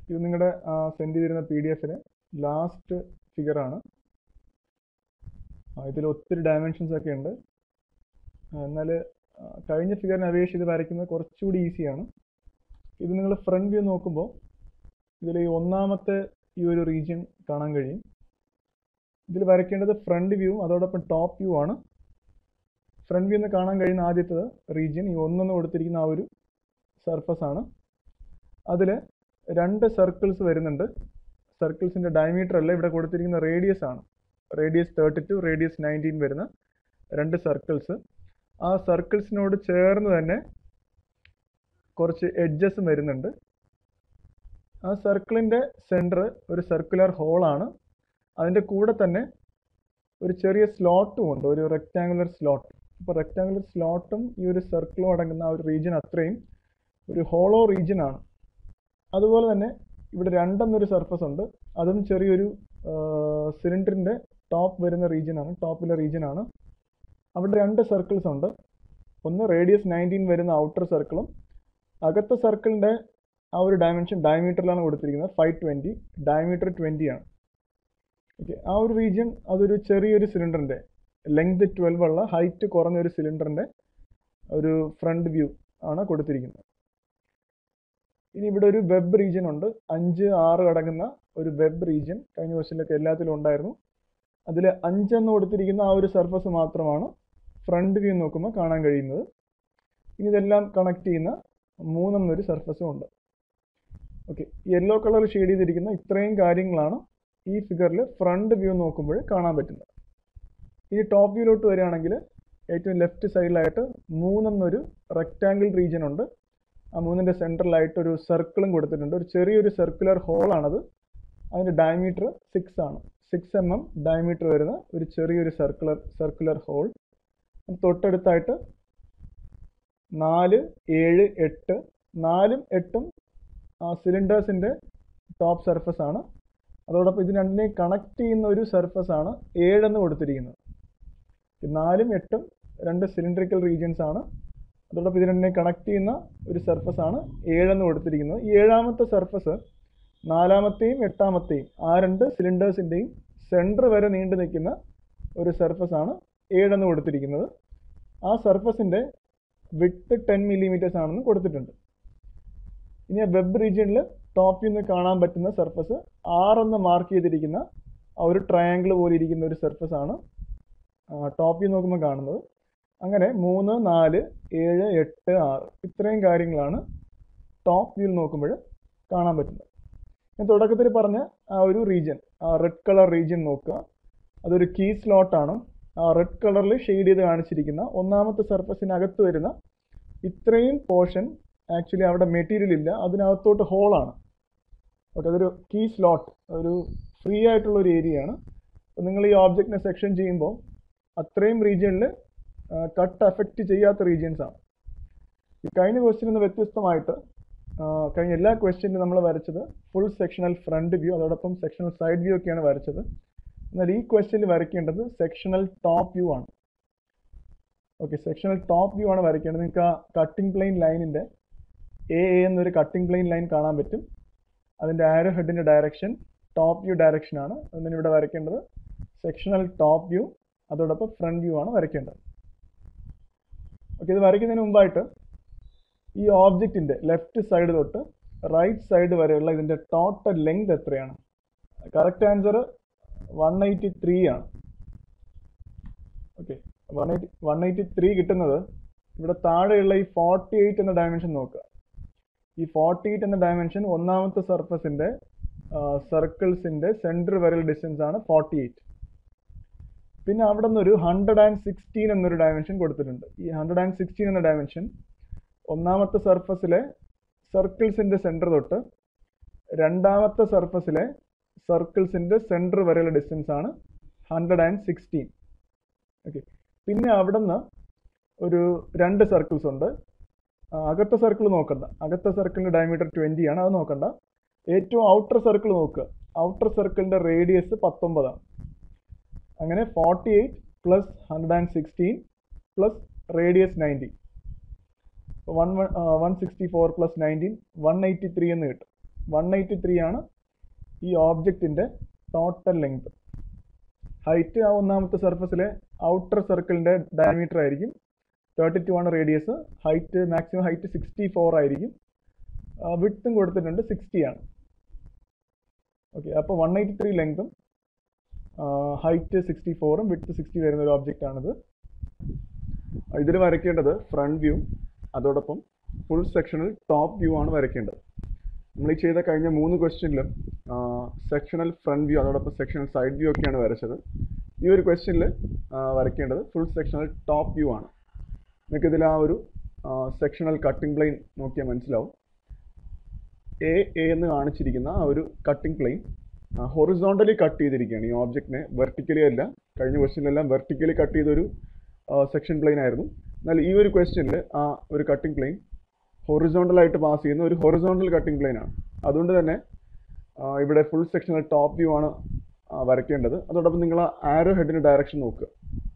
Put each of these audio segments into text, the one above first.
ഇത് നിങ്ങളുടെ സെൻഡ് ചെയ്തിരുന്ന പി ഡി എഫിന് ലാസ്റ്റ് ഫിഗറാണ് ഇതിൽ ഒത്തിരി ഡയമെൻഷൻസ് ഒക്കെ ഉണ്ട് എന്നാൽ കഴിഞ്ഞ ഫിഗറിനെ അപേക്ഷിച്ച് ഇത് വരയ്ക്കുന്നത് കുറച്ചുകൂടി ഈസിയാണ് ഇത് നിങ്ങൾ ഫ്രണ്ട് വ്യൂ നോക്കുമ്പോൾ ഇതിൽ ഈ ഒന്നാമത്തെ ഈ ഒരു റീജിയൻ കാണാൻ കഴിയും ഇതിൽ വരയ്ക്കേണ്ടത് ഫ്രണ്ട് വ്യൂ അതോടൊപ്പം ടോപ്പ് വ്യൂ ആണ് ഫ്രണ്ട് വ്യൂ എന്ന് കാണാൻ കഴിയുന്ന ആദ്യത്തത് റീജിയൻ ഈ ഒന്നെന്ന് കൊടുത്തിരിക്കുന്ന ആ ഒരു സർഫസ് ആണ് അതിൽ രണ്ട് സർക്കിൾസ് വരുന്നുണ്ട് സർക്കിൾസിൻ്റെ ഡയമീറ്റർ അല്ല ഇവിടെ കൊടുത്തിരിക്കുന്ന റേഡിയസ് ആണ് radius thirty two radius nineteen വരുന്ന രണ്ട് സർക്കിൾസ് ആ സർക്കിൾസിനോട് ചേർന്ന് തന്നെ കുറച്ച് എഡ്ജസും വരുന്നുണ്ട് ആ സർക്കിളിൻ്റെ സെൻറ്റർ ഒരു സർക്കുലർ ഹോളാണ് അതിൻ്റെ കൂടെ തന്നെ ഒരു ചെറിയ സ്ലോട്ടും ഉണ്ട് ഒരു റെക്റ്റാങ്കുലർ സ്ലോട്ട് അപ്പോൾ റെക്റ്റാങ്കുലർ സ്ലോട്ടും ഈ ഒരു സർക്കിളും അടങ്ങുന്ന ആ ഒരു റീജിയൻ അത്രയും ഒരു ഹോളോ റീജിയൻ ആണ് അതുപോലെ തന്നെ ഇവിടെ രണ്ടെന്നൊരു സർഫസ് ഉണ്ട് അതും ചെറിയൊരു സിലിണ്ടറിൻ്റെ ടോപ്പ് വരുന്ന റീജിയൻ ആണ് ടോപ്പിലെ റീജിയൻ ആണ് അവിടെ രണ്ട് സർക്കിൾസ് ഉണ്ട് ഒന്ന് റേഡിയസ് നയൻറ്റീൻ വരുന്ന ഔട്ടർ സർക്കിളും അകത്തെ സർക്കിളിൻ്റെ ആ ഒരു ഡയമെൻഷൻ ഡയമീറ്ററിലാണ് കൊടുത്തിരിക്കുന്നത് ഫൈവ് ട്വൻറ്റി ഡയമീറ്റർ ട്വൻറ്റി ആണ് ഓക്കെ ആ ഒരു റീജിയൻ അതൊരു ചെറിയൊരു സിലിണ്ടറിൻ്റെ ലെങ്ത് ട്വൽവ് ഉള്ള ഹൈറ്റ് കുറഞ്ഞ ഒരു സിലിണ്ടറിൻ്റെ ഒരു ഫ്രണ്ട് വ്യൂ ആണ് കൊടുത്തിരിക്കുന്നത് ഇനി ഇവിടെ ഒരു വെബ് റീജിയൻ ഉണ്ട് അഞ്ച് ആറ് അടങ്ങുന്ന ഒരു വെബ് റീജിയൻ കഴിഞ്ഞ ക്വസ്റ്റിലൊക്കെ എല്ലാത്തിലും ഉണ്ടായിരുന്നു അതിൽ അഞ്ചെന്ന് കൊടുത്തിരിക്കുന്ന ആ ഒരു സർഫസ് മാത്രമാണ് ഫ്രണ്ട് വ്യൂ നോക്കുമ്പോൾ കാണാൻ കഴിയുന്നത് ഇനി ഇതെല്ലാം കണക്ട് ചെയ്യുന്ന മൂന്നെന്നൊരു സർഫസും ഉണ്ട് ഓക്കെ യെല്ലോ കളർ ഷെയ്ഡ് ചെയ്തിരിക്കുന്ന ഇത്രയും കാര്യങ്ങളാണ് ഈ ഫിഗറിൽ ഫ്രണ്ട് വ്യൂ നോക്കുമ്പോൾ കാണാൻ പറ്റുന്നത് ഇനി ടോപ്പ് വ്യൂലോട്ട് വരികയാണെങ്കിൽ ഏറ്റവും ലെഫ്റ്റ് സൈഡിലായിട്ട് മൂന്നെന്നൊരു റെക്റ്റാങ്കിൾ റീജിയൻ ഉണ്ട് ആ മൂന്നിൻ്റെ സെൻറ്ററിലായിട്ട് ഒരു സർക്കിളും കൊടുത്തിട്ടുണ്ട് ഒരു ചെറിയൊരു സർക്കുലർ ഹോളാണത് അതിൻ്റെ ഡയമീറ്റർ സിക്സ് ആണ് സിക്സ് എം എം ഡയമീറ്റർ വരുന്ന ഒരു ചെറിയൊരു സർക്കുലർ സർക്കുലർ ഹോൾ തൊട്ടടുത്തായിട്ട് നാല് ഏഴ് എട്ട് നാലും എട്ടും ആ സിലിണ്ടേഴ്സിൻ്റെ ടോപ്പ് സർഫസ് ആണ് അതോടൊപ്പം ഇത് രണ്ടിനെയും കണക്ട് ചെയ്യുന്ന ഒരു സർഫസ് ആണ് ഏഴെന്ന് കൊടുത്തിരിക്കുന്നത് നാലും എട്ടും രണ്ട് സിലിണ്ടറിക്കൽ റീജിയൻസ് ആണ് അതോടൊപ്പം ഇത് രണ്ടിനെ കണക്ട് ചെയ്യുന്ന ഒരു സർഫസ് ആണ് ഏഴെന്ന് കൊടുത്തിരിക്കുന്നത് ഈ ഏഴാമത്തെ സർഫസ് നാലാമത്തെയും എട്ടാമത്തെയും ആ രണ്ട് സിലിണ്ടേഴ്സിൻ്റെയും സെൻറ്റർ വരെ നീണ്ടു നിൽക്കുന്ന ഒരു സർഫസ് ആണ് ഏഴെന്ന് കൊടുത്തിരിക്കുന്നത് ആ സർഫസിൻ്റെ വിട്ട് ടെൻ മില്ലിമീറ്റേഴ്സ് ആണെന്ന് കൊടുത്തിട്ടുണ്ട് ഇനി ആ വെബ് റീജിയനിൽ ടോപ്പിൽ നിന്ന് കാണാൻ പറ്റുന്ന സർഫസ് ആറെന്ന് മാർക്ക് ചെയ്തിരിക്കുന്ന ആ ഒരു ട്രയാങ്കിൾ പോലെ ഇരിക്കുന്ന ഒരു സർഫസ് ആണ് ടോപ്പിൽ നോക്കുമ്പോൾ കാണുന്നത് അങ്ങനെ മൂന്ന് നാല് ഏഴ് എട്ട് ആറ് ഇത്രയും കാര്യങ്ങളാണ് ടോപ്പ് വ്യൂവിൽ നോക്കുമ്പോൾ കാണാൻ പറ്റുന്നത് ഞാൻ തുടക്കത്തിൽ പറഞ്ഞ ആ ഒരു റീജിയൻ ആ റെഡ് കളർ റീജിയൻ നോക്കുക അതൊരു കീ സ്ലോട്ടാണ് ആ റെഡ് കളറിൽ ഷെയ്ഡ് ചെയ്ത് കാണിച്ചിരിക്കുന്ന ഒന്നാമത്തെ സർഫസിനകത്ത് വരുന്ന ഇത്രയും പോർഷൻ ആക്ച്വലി അവിടെ മെറ്റീരിയൽ ഇല്ല അതിനകത്തോട്ട് ഹോളാണ് ഓക്കെ അതൊരു കീ സ്ലോട്ട് ഒരു ഫ്രീ ആയിട്ടുള്ള ഒരു ഏരിയയാണ് അപ്പോൾ നിങ്ങൾ ഈ ഓബ്ജക്റ്റിനെ സെക്ഷൻ ചെയ്യുമ്പോൾ അത്രയും റീജിയനിൽ കട്ട് അഫക്റ്റ് ചെയ്യാത്ത റീജിയൻസ് ആണ് ഈ കഴിഞ്ഞ ക്വസ്റ്റ്യനിൽ നിന്ന് വ്യത്യസ്തമായിട്ട് കഴിഞ്ഞ എല്ലാ ക്വസ്റ്റ്യനിലും നമ്മൾ വരച്ചത് ഫുൾ സെക്ഷണൽ ഫ്രണ്ട് വ്യൂ അതോടൊപ്പം സെക്ഷണൽ സൈഡ് വ്യൂ ഒക്കെയാണ് വരച്ചത് എന്നാൽ ഈ ക്വസ്റ്റ്യനിൽ വരയ്ക്കേണ്ടത് സെക്ഷണൽ ടോപ്പ് വ്യൂ ആണ് ഓക്കെ സെക്ഷണൽ ടോപ്പ് വ്യൂ ആണ് വരയ്ക്കേണ്ടത് നിങ്ങൾക്ക് ആ കട്ടിംഗ് പ്ലെയിൻ ലൈനിൻ്റെ എ എ എന്നൊരു കട്ടിംഗ് പ്ലെയിൻ ലൈൻ കാണാൻ പറ്റും അതിൻ്റെ ആരോ ഹെഡിൻ്റെ ഡയറക്ഷൻ ടോപ്പ് വ്യൂ ഡയറക്ഷൻ ആണ് അതിന് ഇവിടെ വരയ്ക്കേണ്ടത് സെക്ഷണൽ ടോപ്പ് വ്യൂ അതോടൊപ്പം ഫ്രണ്ട് വ്യൂ ആണ് വരയ്ക്കേണ്ടത് ഓക്കെ ഇത് വരയ്ക്കുന്നതിന് മുമ്പായിട്ട് ഈ ഓബ്ജക്റ്റിൻ്റെ ലെഫ്റ്റ് സൈഡ് തൊട്ട് റൈറ്റ് സൈഡ് വരെയുള്ള ഇതിൻ്റെ ടോട്ടൽ ലെങ്ത് എത്രയാണ് correct answer one eighty three ആണ് okay one eighty one eighty three കിട്ടുന്നത് ഇവിടെ താഴെയുള്ള ഈ ഫോർട്ടി എയ്റ്റ് എന്ന ഡയമെൻഷൻ നോക്കുക ഈ ഫോർട്ടി എയ്റ്റ് എന്ന ഡയമെൻഷൻ ഒന്നാമത്തെ സർഫസിൻ്റെ സർക്കിൾസിൻ്റെ സെൻറ്റർ വരെയുള്ള ഡിസ്റ്റൻസ് ആണ് ഫോർട്ടി എയ്റ്റ് പിന്നെ അവിടെ നിന്നൊരു ഹൺഡ്രഡ് ആൻഡ് സിക്സ്റ്റീൻ എന്നൊരു ഡയമെൻഷൻ കൊടുത്തിട്ടുണ്ട് ഈ ഹൺഡ്രഡ് ആൻഡ് സിക്സ്റ്റീൻ എന്ന ഡയമെൻഷൻ ഒന്നാമത്തെ സർഫസിലെ സർക്കിൾസിൻ്റെ സെൻറ്റർ തൊട്ട് രണ്ടാമത്തെ സർഫസിലെ സർക്കിൾസിൻ്റെ സെൻറ്റർ വരെയുള്ള ഡിസ്റ്റൻസ് ആണ് ഹൺഡ്രഡ് ആൻഡ് സിക്സ്റ്റീൻ ഓക്കെ പിന്നെ അവിടെ നിന്ന് ഒരു രണ്ട് സർക്കിൾസ് ഉണ്ട് അകത്തെ സർക്കിൾ നോക്കണ്ട അകത്തെ സർക്കിളിൻ്റെ ഡയമീറ്റർ ട്വൻറ്റി ആണ് അത് നോക്കണ്ട ഏറ്റവും ഔട്ടർ സർക്കിൾ നോക്കുക ഔട്ടർ സർക്കിളിൻ്റെ റേഡിയസ് പത്തൊമ്പതാണ് അങ്ങനെ forty eight plus hundred and sixteen plus radius ninety one one sixty four plus nineteen one eighty three എന്ന് കിട്ടും വൺ എയ്റ്റി ത്രീ ആണ് ഈ ഓബ്ജക്റ്റിൻ്റെ ടോട്ടൽ ലെങ്ത് ഹൈറ്റ് ആ ഒന്നാമത്തെ സർഫസിലെ ഔട്ടർ സർക്കിളിൻ്റെ ഡയമീറ്റർ ആയിരിക്കും തേർട്ടി ടു ആണ് radius height maximum height sixty four ആയിരിക്കും വിട്ടും കൊടുത്തിട്ടുണ്ട് സിക്സ്റ്റി ആണ് ഓക്കെ അപ്പോൾ വൺ എയ്റ്റി ത്രീ ലെങ്തും ഹൈറ്റ് സിക്സ്റ്റി ഫോറും വിട്ട് സിക്സ്റ്റി വരുന്ന ഒരു ഓബ്ജക്റ്റ് ആണിത് ഇതിൽ വരയ്ക്കേണ്ടത് ഫ്രണ്ട് വ്യൂ അതോടൊപ്പം ഫുൾ സെക്ഷണൽ ടോപ്പ് വ്യൂ ആണ് വരയ്ക്കേണ്ടത് നമ്മൾ ഈ ചെയ്ത കഴിഞ്ഞ മൂന്ന് ക്വസ്റ്റ്യനിലും സെക്ഷണൽ ഫ്രണ്ട് വ്യൂ അതോടൊപ്പം സെക്ഷണൽ സൈഡ് വ്യൂ ഒക്കെയാണ് വരച്ചത് ഈ ഒരു ക്വസ്റ്റ്യനിൽ വരയ്ക്കേണ്ടത് ഫുൾ സെക്ഷണൽ ടോപ്പ് വ്യൂ ആണ് നിങ്ങൾക്ക് ഇതിൽ ആ ഒരു സെക്ഷണൽ കട്ടിംഗ് പ്ലെയിൻ നോക്കിയാൽ മനസ്സിലാവും എ എ എന്ന് കാണിച്ചിരിക്കുന്ന ആ ഒരു കട്ടിംഗ് പ്ലെയിൻ ഹൊറിസോണ്ടലി കട്ട് ചെയ്തിരിക്കുകയാണ് ഈ ഓബ്ജക്റ്റിനെ വെർട്ടിക്കലി അല്ല കഴിഞ്ഞ ക്വസ്റ്റ്യനിലെല്ലാം വെർട്ടിക്കലി കട്ട് ചെയ്തൊരു സെക്ഷൻ പ്ലെയിൻ ആയിരുന്നു എന്നാൽ ഈ ഒരു ക്വസ്റ്റ്യനിൽ ആ ഒരു കട്ടിംഗ് പ്ലെയിൻ ഹൊറിസോണ്ടലായിട്ട് പാസ് ചെയ്യുന്ന ഒരു ഹൊറിസോണ്ടൽ കട്ടിംഗ് പ്ലെയിൻ ആണ് അതുകൊണ്ട് തന്നെ ആ, ഇവിടെ ഫുൾ സെക്ഷണൽ ടോപ്പ് വ്യൂ ആണ് ആ, വരയ്ക്കേണ്ടത് അതോടൊപ്പം നിങ്ങൾ ആ ആരോ ഹെഡിൻ്റെ ഡയറക്ഷൻ നോക്കുക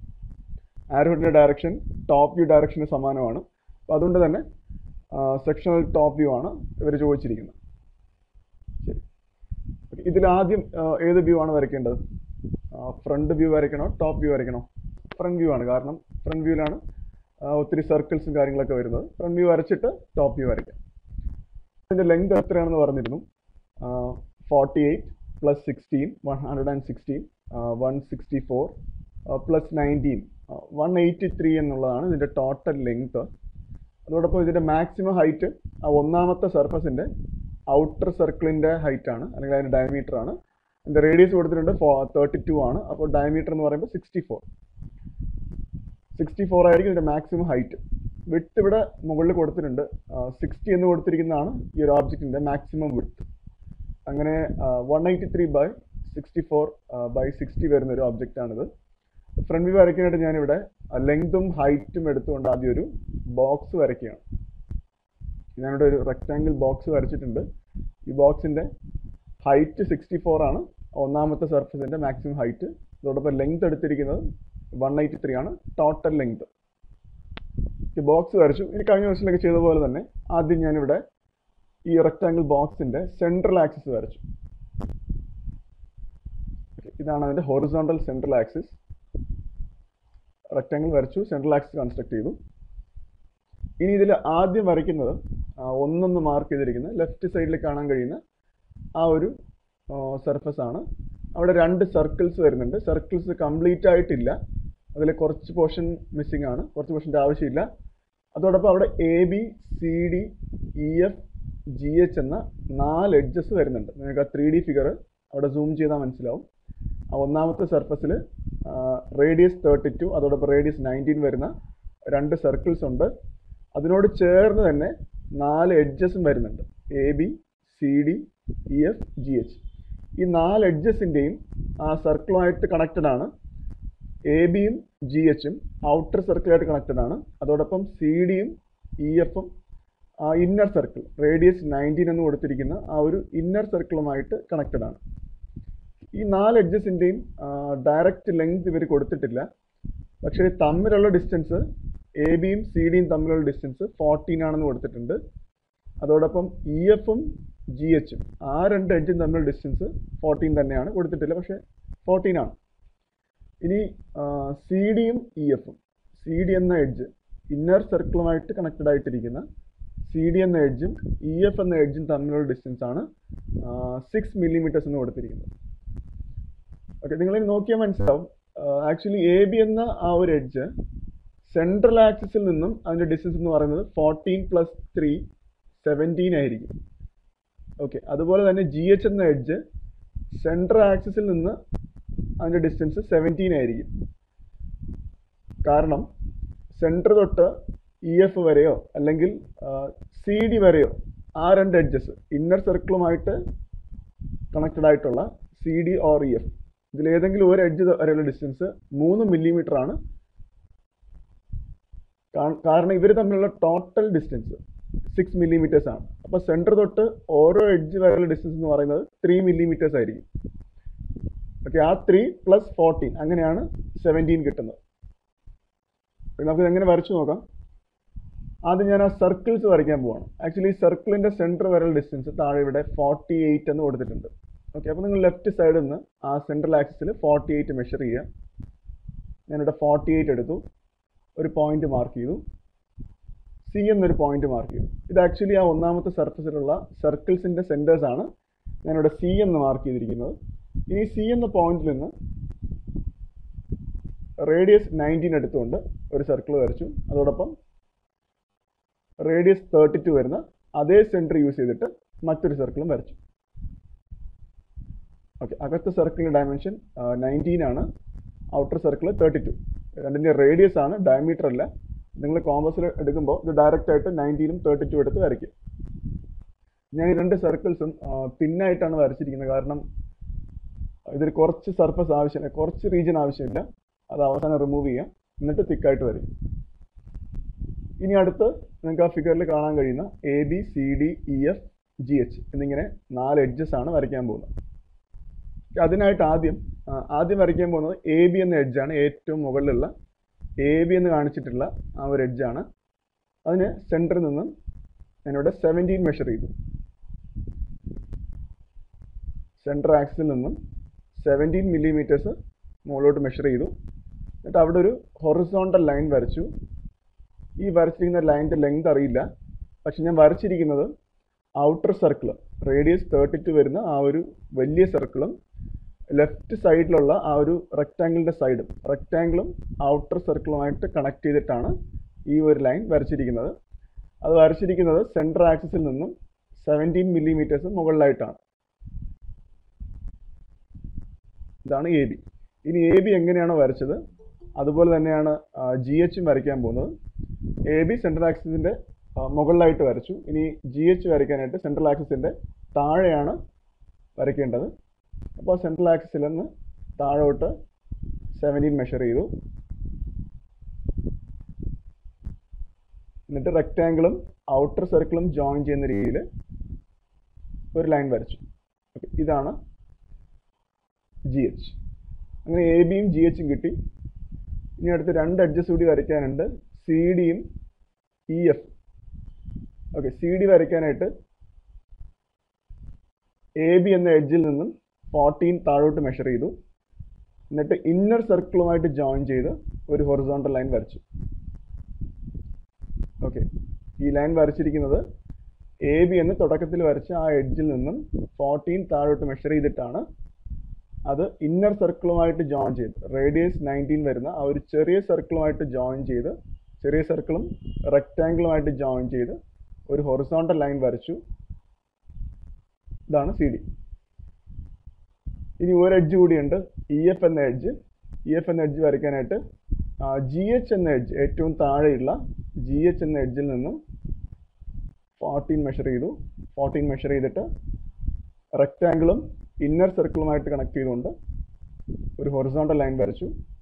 ആരോ ഹെഡിൻ്റെ ഡയറക്ഷൻ ടോപ്പ് വ്യൂ ഡയറക്ഷന് സമാനമാണ് അപ്പോൾ അതുകൊണ്ട് തന്നെ സെക്ഷണൽ ടോപ്പ് വ്യൂ ആണ് ഇവർ ചോദിച്ചിരിക്കുന്നത് ശരി Okay, ഇതിൽ ആദ്യം ആ, ഏത് വ്യൂ ആണ് വരയ്ക്കേണ്ടത് ഫ്രണ്ട് വ്യൂ വരയ്ക്കണോ ടോപ്പ് വ്യൂ വരയ്ക്കണോ ഫ്രണ്ട് വ്യൂ ആണ് കാരണം ഫ്രണ്ട് വ്യൂവിലാണ് ഒത്തിരി സർക്കിൾസും കാര്യങ്ങളൊക്കെ വരുന്നത് ഫ്രണ്ട് വ്യൂ വരച്ചിട്ട് ടോപ്പ് വ്യൂ വരയ്ക്കാം ഇതിൻ്റെ ലെങ്ത് എത്രയാണെന്ന് പറഞ്ഞിരുന്നു forty eight plus sixteen one hundred and sixteen one sixty four plus nineteen one eighty three എന്നുള്ളതാണ് ഇതിൻ്റെ ടോട്ടൽ ലെങ്ത് അതോടൊപ്പം ഇതിൻ്റെ മാക്സിമം ഹൈറ്റ് ആ ഒന്നാമത്തെ സർഫസിൻ്റെ ഔട്ടർ സർക്കിളിൻ്റെ ഹൈറ്റ് ആണ് അല്ലെങ്കിൽ അതിൻ്റെ ഡയമീറ്റർ ആണ് ഇതിൻ്റെ റേഡിയസ് കൊടുത്തിട്ടുണ്ട് തേർട്ടി ടു ആണ് അപ്പോൾ ഡയമീറ്റർ എന്ന് പറയുമ്പോൾ സിക്സ്റ്റി ഫോർ സിക്സ്റ്റി ഫോർ ആയിരിക്കും ഇതിൻ്റെ മാക്സിമം ഹൈറ്റ് വിട്ട് ഇവിടെ മുകളിൽ കൊടുത്തിട്ടുണ്ട് സിക്സ്റ്റി എന്ന് കൊടുത്തിരിക്കുന്നതാണ് ഈ ഒരു ഓബ്ജക്റ്റിൻ്റെ മാക്സിമം വിട്ട് അങ്ങനെ one eighty three by sixty four by sixty വരുന്ന ഒരു ഒബ്ജക്റ്റ് ആണിത് ഫ്രണ്ട് വ്യൂ വരയ്ക്കാനായിട്ട് ഞാനിവിടെ ലെങ്തും ഹൈറ്റും എടുത്തുകൊണ്ട് ആദ്യം ഒരു ബോക്സ് വരയ്ക്കുകയാണ് ഞാനിവിടെ ഒരു റെക്റ്റാങ്കിൾ ബോക്സ് വരച്ചിട്ടുണ്ട് ഈ ബോക്സിൻ്റെ ഹൈറ്റ് സിക്സ്റ്റി ഫോർ ആണ് ഒന്നാമത്തെ സർഫസിൻ്റെ മാക്സിമം ഹൈറ്റ് അതോടൊപ്പം ലെങ്ത് എടുത്തിരിക്കുന്നത് വൺ എയ്റ്റി ത്രീ ആണ് ടോട്ടൽ ലെങ്ത് ബോക്സ് വരച്ചു ഇനി കഴിഞ്ഞ ദിവസത്തിലൊക്കെ ചെയ്ത പോലെ തന്നെ ആദ്യം ഞാനിവിടെ ഈ റെക്റ്റാങ്കിൾ ബോക്സിൻ്റെ സെൻട്രൽ ആക്സിസ് വരച്ചു Okay, ഇതാണ് അതിൻ്റെ ഹൊറിസോണ്ടൽ സെൻട്രൽ ആക്സിസ് റെക്റ്റാങ്കിൾ വരച്ചു സെൻട്രൽ ആക്സിസ് കൺസ്ട്രക്ട് ചെയ്തു ഇനി ഇതിൽ ആദ്യം വരയ്ക്കുന്നത് ആ, ഒന്നൊന്ന് മാർക്ക് ചെയ്തിരിക്കുന്നത് ലെഫ്റ്റ് സൈഡിൽ കാണാൻ കഴിയുന്ന ആ ഒരു സർഫസ് ആണ് അവിടെ രണ്ട് സർക്കിൾസ് വരുന്നുണ്ട് സർക്കിൾസ് കംപ്ലീറ്റ് ആയിട്ടില്ല അതിൽ കുറച്ച് പോർഷൻ മിസ്സിംഗ് ആണ് കുറച്ച് പോർഷൻ്റെ ആവശ്യമില്ല അതോടൊപ്പം അവിടെ A B C D E F G H എന്ന നാല് എഡ്ജസ് വരുന്നുണ്ട് നിങ്ങൾക്ക് ആ ത്രീ ഡി ഫിഗർ അവിടെ സൂം ചെയ്താൽ മനസ്സിലാവും ആ ഒന്നാമത്തെ സർഫസിൽ റേഡിയസ് തേർട്ടി ടു അതോടൊപ്പം റേഡിയസ് നയൻറ്റീൻ വരുന്ന രണ്ട് സർക്കിൾസ് ഉണ്ട് അതിനോട് ചേർന്ന് തന്നെ നാല് എഡ്ജസും വരുന്നുണ്ട് A B C D E F G H ഈ നാല് എഡ്ജസിൻ്റെയും ആ സർക്കിളുമായിട്ട് കണക്റ്റഡ് ആണ് എ ബിയും ജി എച്ചും ഔട്ടർ സർക്കിളായിട്ട് കണക്റ്റഡ് ആണ് അതോടൊപ്പം സി ഡിയും ഇ എഫും ആ ഇന്നർ സർക്കിൾ റേഡിയസ് നയൻറ്റീൻ എന്ന് കൊടുത്തിരിക്കുന്ന ആ ഒരു ഇന്നർ സർക്കിളുമായിട്ട് കണക്റ്റഡ് ആണ് ഈ നാല് എഡ്ജസിൻ്റെയും ഡയറക്റ്റ് ലെങ്ത് ഇവർ കൊടുത്തിട്ടില്ല പക്ഷേ തമ്മിലുള്ള ഡിസ്റ്റൻസ് എ ബിയും സി ഡിയും തമ്മിലുള്ള ഡിസ്റ്റൻസ് ഫോർട്ടീൻ ആണെന്ന് കൊടുത്തിട്ടുണ്ട് അതോടൊപ്പം ഇ എഫും ജി എച്ചും ആ രണ്ട് എഡ്ജും തമ്മിലുള്ള ഡിസ്റ്റൻസ് ഫോർട്ടീൻ തന്നെയാണ് കൊടുത്തിട്ടില്ല പക്ഷേ ഫോർട്ടീൻ ആണ് ഇനി സി ഡിയും ഇ എഫും സി ഡി എന്ന എഡ്ജ് ഇന്നർ സർക്കിളുമായിട്ട് കണക്റ്റഡ് ആയിട്ടിരിക്കുന്ന സി ഡി എന്ന എഡ്ജും ഇ എഫ് എന്ന എഡ്ജും തമ്മിലുള്ള ഡിസ്റ്റൻസ് ആണ് സിക്സ് മില്ലിമീറ്റേഴ്സ് എന്ന് കൊടുത്തിരിക്കുന്നത് ഓക്കെ നിങ്ങൾ നോക്കിയാൽ മനസ്സിലാവും ആക്ച്വലി എ ബി എന്ന ആ ഒരു എഡ്ജ് സെൻട്രൽ ആക്സിസിൽ നിന്നും അതിൻ്റെ ഡിസ്റ്റൻസ് എന്ന് പറയുന്നത് ഫോർട്ടീൻ പ്ലസ് ത്രീ സെവൻറ്റീൻ ആയിരിക്കും ഓക്കെ അതുപോലെ തന്നെ ജി എച്ച് എന്ന എഡ്ജ് സെൻട്രൽ ആക്സിസിൽ നിന്ന് അതിൻ്റെ ഡിസ്റ്റൻസ് സെവൻറ്റീൻ ആയിരിക്കും കാരണം സെൻറ്റർ തൊട്ട് ഇ എഫ് വരെയോ അല്ലെങ്കിൽ സി ഡി വരെയോ ആ രണ്ട് എഡ്ജസ് ഇന്നർ സർക്കിളുമായിട്ട് കണക്റ്റഡ് ആയിട്ടുള്ള C D or E F ഇതിലേതെങ്കിലും ഒരു എഡ്ജ് വരെയുള്ള ഡിസ്റ്റൻസ് മൂന്ന് മില്ലിമീറ്റർ ആണ് കാ- കാരണം ഇവർ തമ്മിലുള്ള ടോട്ടൽ ഡിസ്റ്റൻസ് സിക്സ് മില്ലിമീറ്റേഴ്സ് ആണ് അപ്പോൾ സെൻറ്റർ തൊട്ട് ഓരോ എഡ്ജ് വരെയുള്ള ഡിസ്റ്റൻസ് എന്ന് പറയുന്നത് ത്രീ മില്ലിമീറ്റേഴ്സ് ആയിരിക്കും ഓക്കെ ആ ത്രീ പ്ലസ് ഫോർട്ടീൻ അങ്ങനെയാണ് സെവൻറ്റീൻ കിട്ടുന്നത് അപ്പോൾ നമുക്ക് എങ്ങനെ വരച്ചു നോക്കാം ആദ്യം ഞാൻ ആ സർക്കിൾസ് വരയ്ക്കാൻ പോവാണ് ആക്ച്വലി സർക്കിളിന്റെ സെന്റർ വരെയുള്ള ഡിസ്റ്റൻസ് താഴെ ഇവിടെ ഫോർട്ടി എയ്റ്റ് എന്ന് കൊടുത്തിട്ടുണ്ട് ഓക്കെ അപ്പോൾ നിങ്ങൾ ലെഫ്റ്റ് സൈഡിൽ നിന്ന് ആ സെൻട്രൽ ആക്സിസിൽ ഫോർട്ടി എയ്റ്റ് മെഷർ ചെയ്യുക ഞാനിവിടെ ഫോർട്ടി എയ്റ്റ് എടുത്തു ഒരു പോയിന്റ് മാർക്ക് ചെയ്തു സി എന്നൊരു പോയിന്റ് മാർക്ക് ചെയ്തു ഇത് ആക്ച്വലി ആ ഒന്നാമത്തെ സർഫസിലുള്ള സർക്കിൾസിന്റെ സെന്റേഴ്സ് ആണ് ഞാനിവിടെ സി എന്ന് മാർക്ക് ചെയ്തിരിക്കുന്നത് ഇനി സി എന്ന പോയിന്റിൽ നിന്ന് റേഡിയസ് നയൻറ്റീൻ എടുത്തുകൊണ്ട് ഒരു സർക്കിൾ വരച്ചു അതോടൊപ്പം റേഡിയസ് തേർട്ടി ടു വരുന്ന അതേ സെൻറ്റർ യൂസ് ചെയ്തിട്ട് മറ്റൊരു സർക്കിളും വരച്ചു ഓക്കെ അകത്തെ സർക്കിളിൻ്റെ ഡയമെൻഷൻ നയൻറ്റീൻ ആണ് ഔട്ടർ സർക്കിൾ തേർട്ടി ടു രണ്ടിൻ്റെ റേഡിയസ് ആണ് ഡയമീറ്റർ അല്ല നിങ്ങൾ കോമ്പസിൽ എടുക്കുമ്പോൾ ഇത് ഡയറക്റ്റ് ആയിട്ട് നയൻറ്റീനും തേർട്ടി ടു എടുത്ത് വരയ്ക്കും ഞാൻ ഈ രണ്ട് സർക്കിൾസും തിന്നായിട്ടാണ് വരച്ചിരിക്കുന്നത് കാരണം ഇതിൽ കുറച്ച് സർഫസ് ആവശ്യമില്ല കുറച്ച് റീജിയൻ ആവശ്യമില്ല അത് അവസാനം റിമൂവ് ചെയ്യാം എന്നിട്ട് തിക്കായിട്ട് വരും ഇനി അടുത്ത് നിങ്ങൾക്ക് ആ ഫിഗറിൽ കാണാൻ കഴിയുന്ന A B C D E F G H എന്നിങ്ങനെ നാല് എഡ്ജസ് ആണ് വരയ്ക്കാൻ പോകുന്നത് അതിനായിട്ട് ആദ്യം ആ, ആദ്യം വരയ്ക്കാൻ പോകുന്നത് എ ബി എന്ന എഡ്ജാണ് ഏറ്റവും മുകളിലുള്ള എ ബി എന്ന് കാണിച്ചിട്ടുള്ള ആ ഒരു എഡ്ജാണ് അതിന് സെൻറ്ററിൽ നിന്നും ഞാനിവിടെ സെവൻറ്റീൻ മെഷർ ചെയ്തു സെൻറ്റർ ആക്സിൽ നിന്നും സെവൻറ്റീൻ മില്ലിമീറ്റേഴ്സ് മുകളിലോട്ട് മെഷർ ചെയ്തു എന്നിട്ട് അവിടെ ഒരു ഹൊറിസോണ്ടൽ ലൈൻ വരച്ചു ഈ വരച്ചിരിക്കുന്ന ലൈനിൻ്റെ ലെങ്ത് അറിയില്ല പക്ഷെ ഞാൻ വരച്ചിരിക്കുന്നത് outer circle radius thirty two വരുന്ന ആ ഒരു വലിയ സർക്കിളും ലെഫ്റ്റ് സൈഡിലുള്ള ആ ഒരു റെക്റ്റാങ്കിളിൻ്റെ സൈഡും റെക്റ്റാങ്കിളും ഔട്ടർ സർക്കിളുമായിട്ട് കണക്ട് ചെയ്തിട്ടാണ് ഈ ഒരു ലൈൻ വരച്ചിരിക്കുന്നത് അത് വരച്ചിരിക്കുന്നത് സെൻട്രൽ ആക്സിസിൽ നിന്നും സെവൻറ്റീൻ മില്ലിമീറ്റേഴ്സ് മുകളിലായിട്ടാണ് ഇതാണ് എ ബി ഇനി എ ബി എങ്ങനെയാണോ വരച്ചത് അതുപോലെ തന്നെയാണ് ജി എച്ചും വരയ്ക്കാൻ പോകുന്നത് എ ബി സെൻട്രൽ ആക്സിസിൻ്റെ മുകളിലായിട്ട് വരച്ചു ഇനി ജി എച്ച് വരയ്ക്കാനായിട്ട് സെൻട്രൽ ആക്സിസിൻ്റെ താഴെയാണ് വരയ്ക്കേണ്ടത് അപ്പോൾ സെൻട്രൽ ആക്സിസിൽ നിന്ന് താഴോട്ട് സെവൻറ്റീൻ മെഷർ ചെയ്തു എന്നിട്ട് റെക്റ്റാങ്കിളും ഔട്ടർ സർക്കിളും ജോയിൻ ചെയ്യുന്ന രീതിയിൽ ഒരു ലൈൻ വരച്ചു ഓക്കെ ഇതാണ് ജി എച്ച് അങ്ങനെ എ ബിയും ജി എച്ചും കിട്ടി ഇനി അടുത്ത് രണ്ട് എഡ്ജസ് കൂടി വരയ്ക്കാനുണ്ട് സി ഡിയും E F okay C D വരയ്ക്കാനായിട്ട് എ ബി എന്ന എഡ്ജിൽ നിന്നും ഫോർട്ടീൻ താഴോട്ട് മെഷർ ചെയ്തു എന്നിട്ട് ഇന്നർ സർക്കിളുമായിട്ട് ജോയിൻ ചെയ്ത് ഒരു ഹൊറിസോണ്ടൽ ലൈൻ വരച്ചു ഓക്കെ ഈ ലൈൻ വരച്ചിരിക്കുന്നത് എ ബി എന്ന് തുടക്കത്തിൽ വരച്ച ആ എഡ്ജിൽ നിന്നും ഫോർട്ടീൻ താഴോട്ട് മെഷർ ചെയ്തിട്ടാണ് അത് ഇന്നർ സർക്കിളുമായിട്ട് ജോയിൻ ചെയ്ത് റേഡിയസ് നയൻറ്റീൻ വരുന്ന ആ ഒരു ചെറിയ സർക്കിളുമായിട്ട് ജോയിൻ ചെയ്ത് ചെറിയ സർക്കിളും റെക്റ്റാങ്കിളുമായിട്ട് ജോയിൻ ചെയ്ത് ഒരു ഹൊറിസോണ്ടൽ ലൈൻ വരച്ചു ഇതാണ് സി ഡി ഇനി ഒരു എഡ്ജ് കൂടിയുണ്ട് ഇ എഫ് എന്ന എഡ്ജ് ഇ എഫ് എന്ന എഡ്ജ് വരയ്ക്കാനായിട്ട് ജി എച്ച് എന്ന എഡ്ജ് ഏറ്റവും താഴെയുള്ള ജി എച്ച് എന്ന എഡ്ജിൽ നിന്നും ഫോർട്ടീൻ മെഷർ ചെയ്തു ഫോർട്ടീൻ മെഷർ ചെയ്തിട്ട് റെക്റ്റാങ്കിളും ഇന്നർ സർക്കിളുമായിട്ട് കണക്ട് ചെയ്തുകൊണ്ട് ഒരു ഹൊറിസോണ്ടൽ ലൈൻ വരച്ചു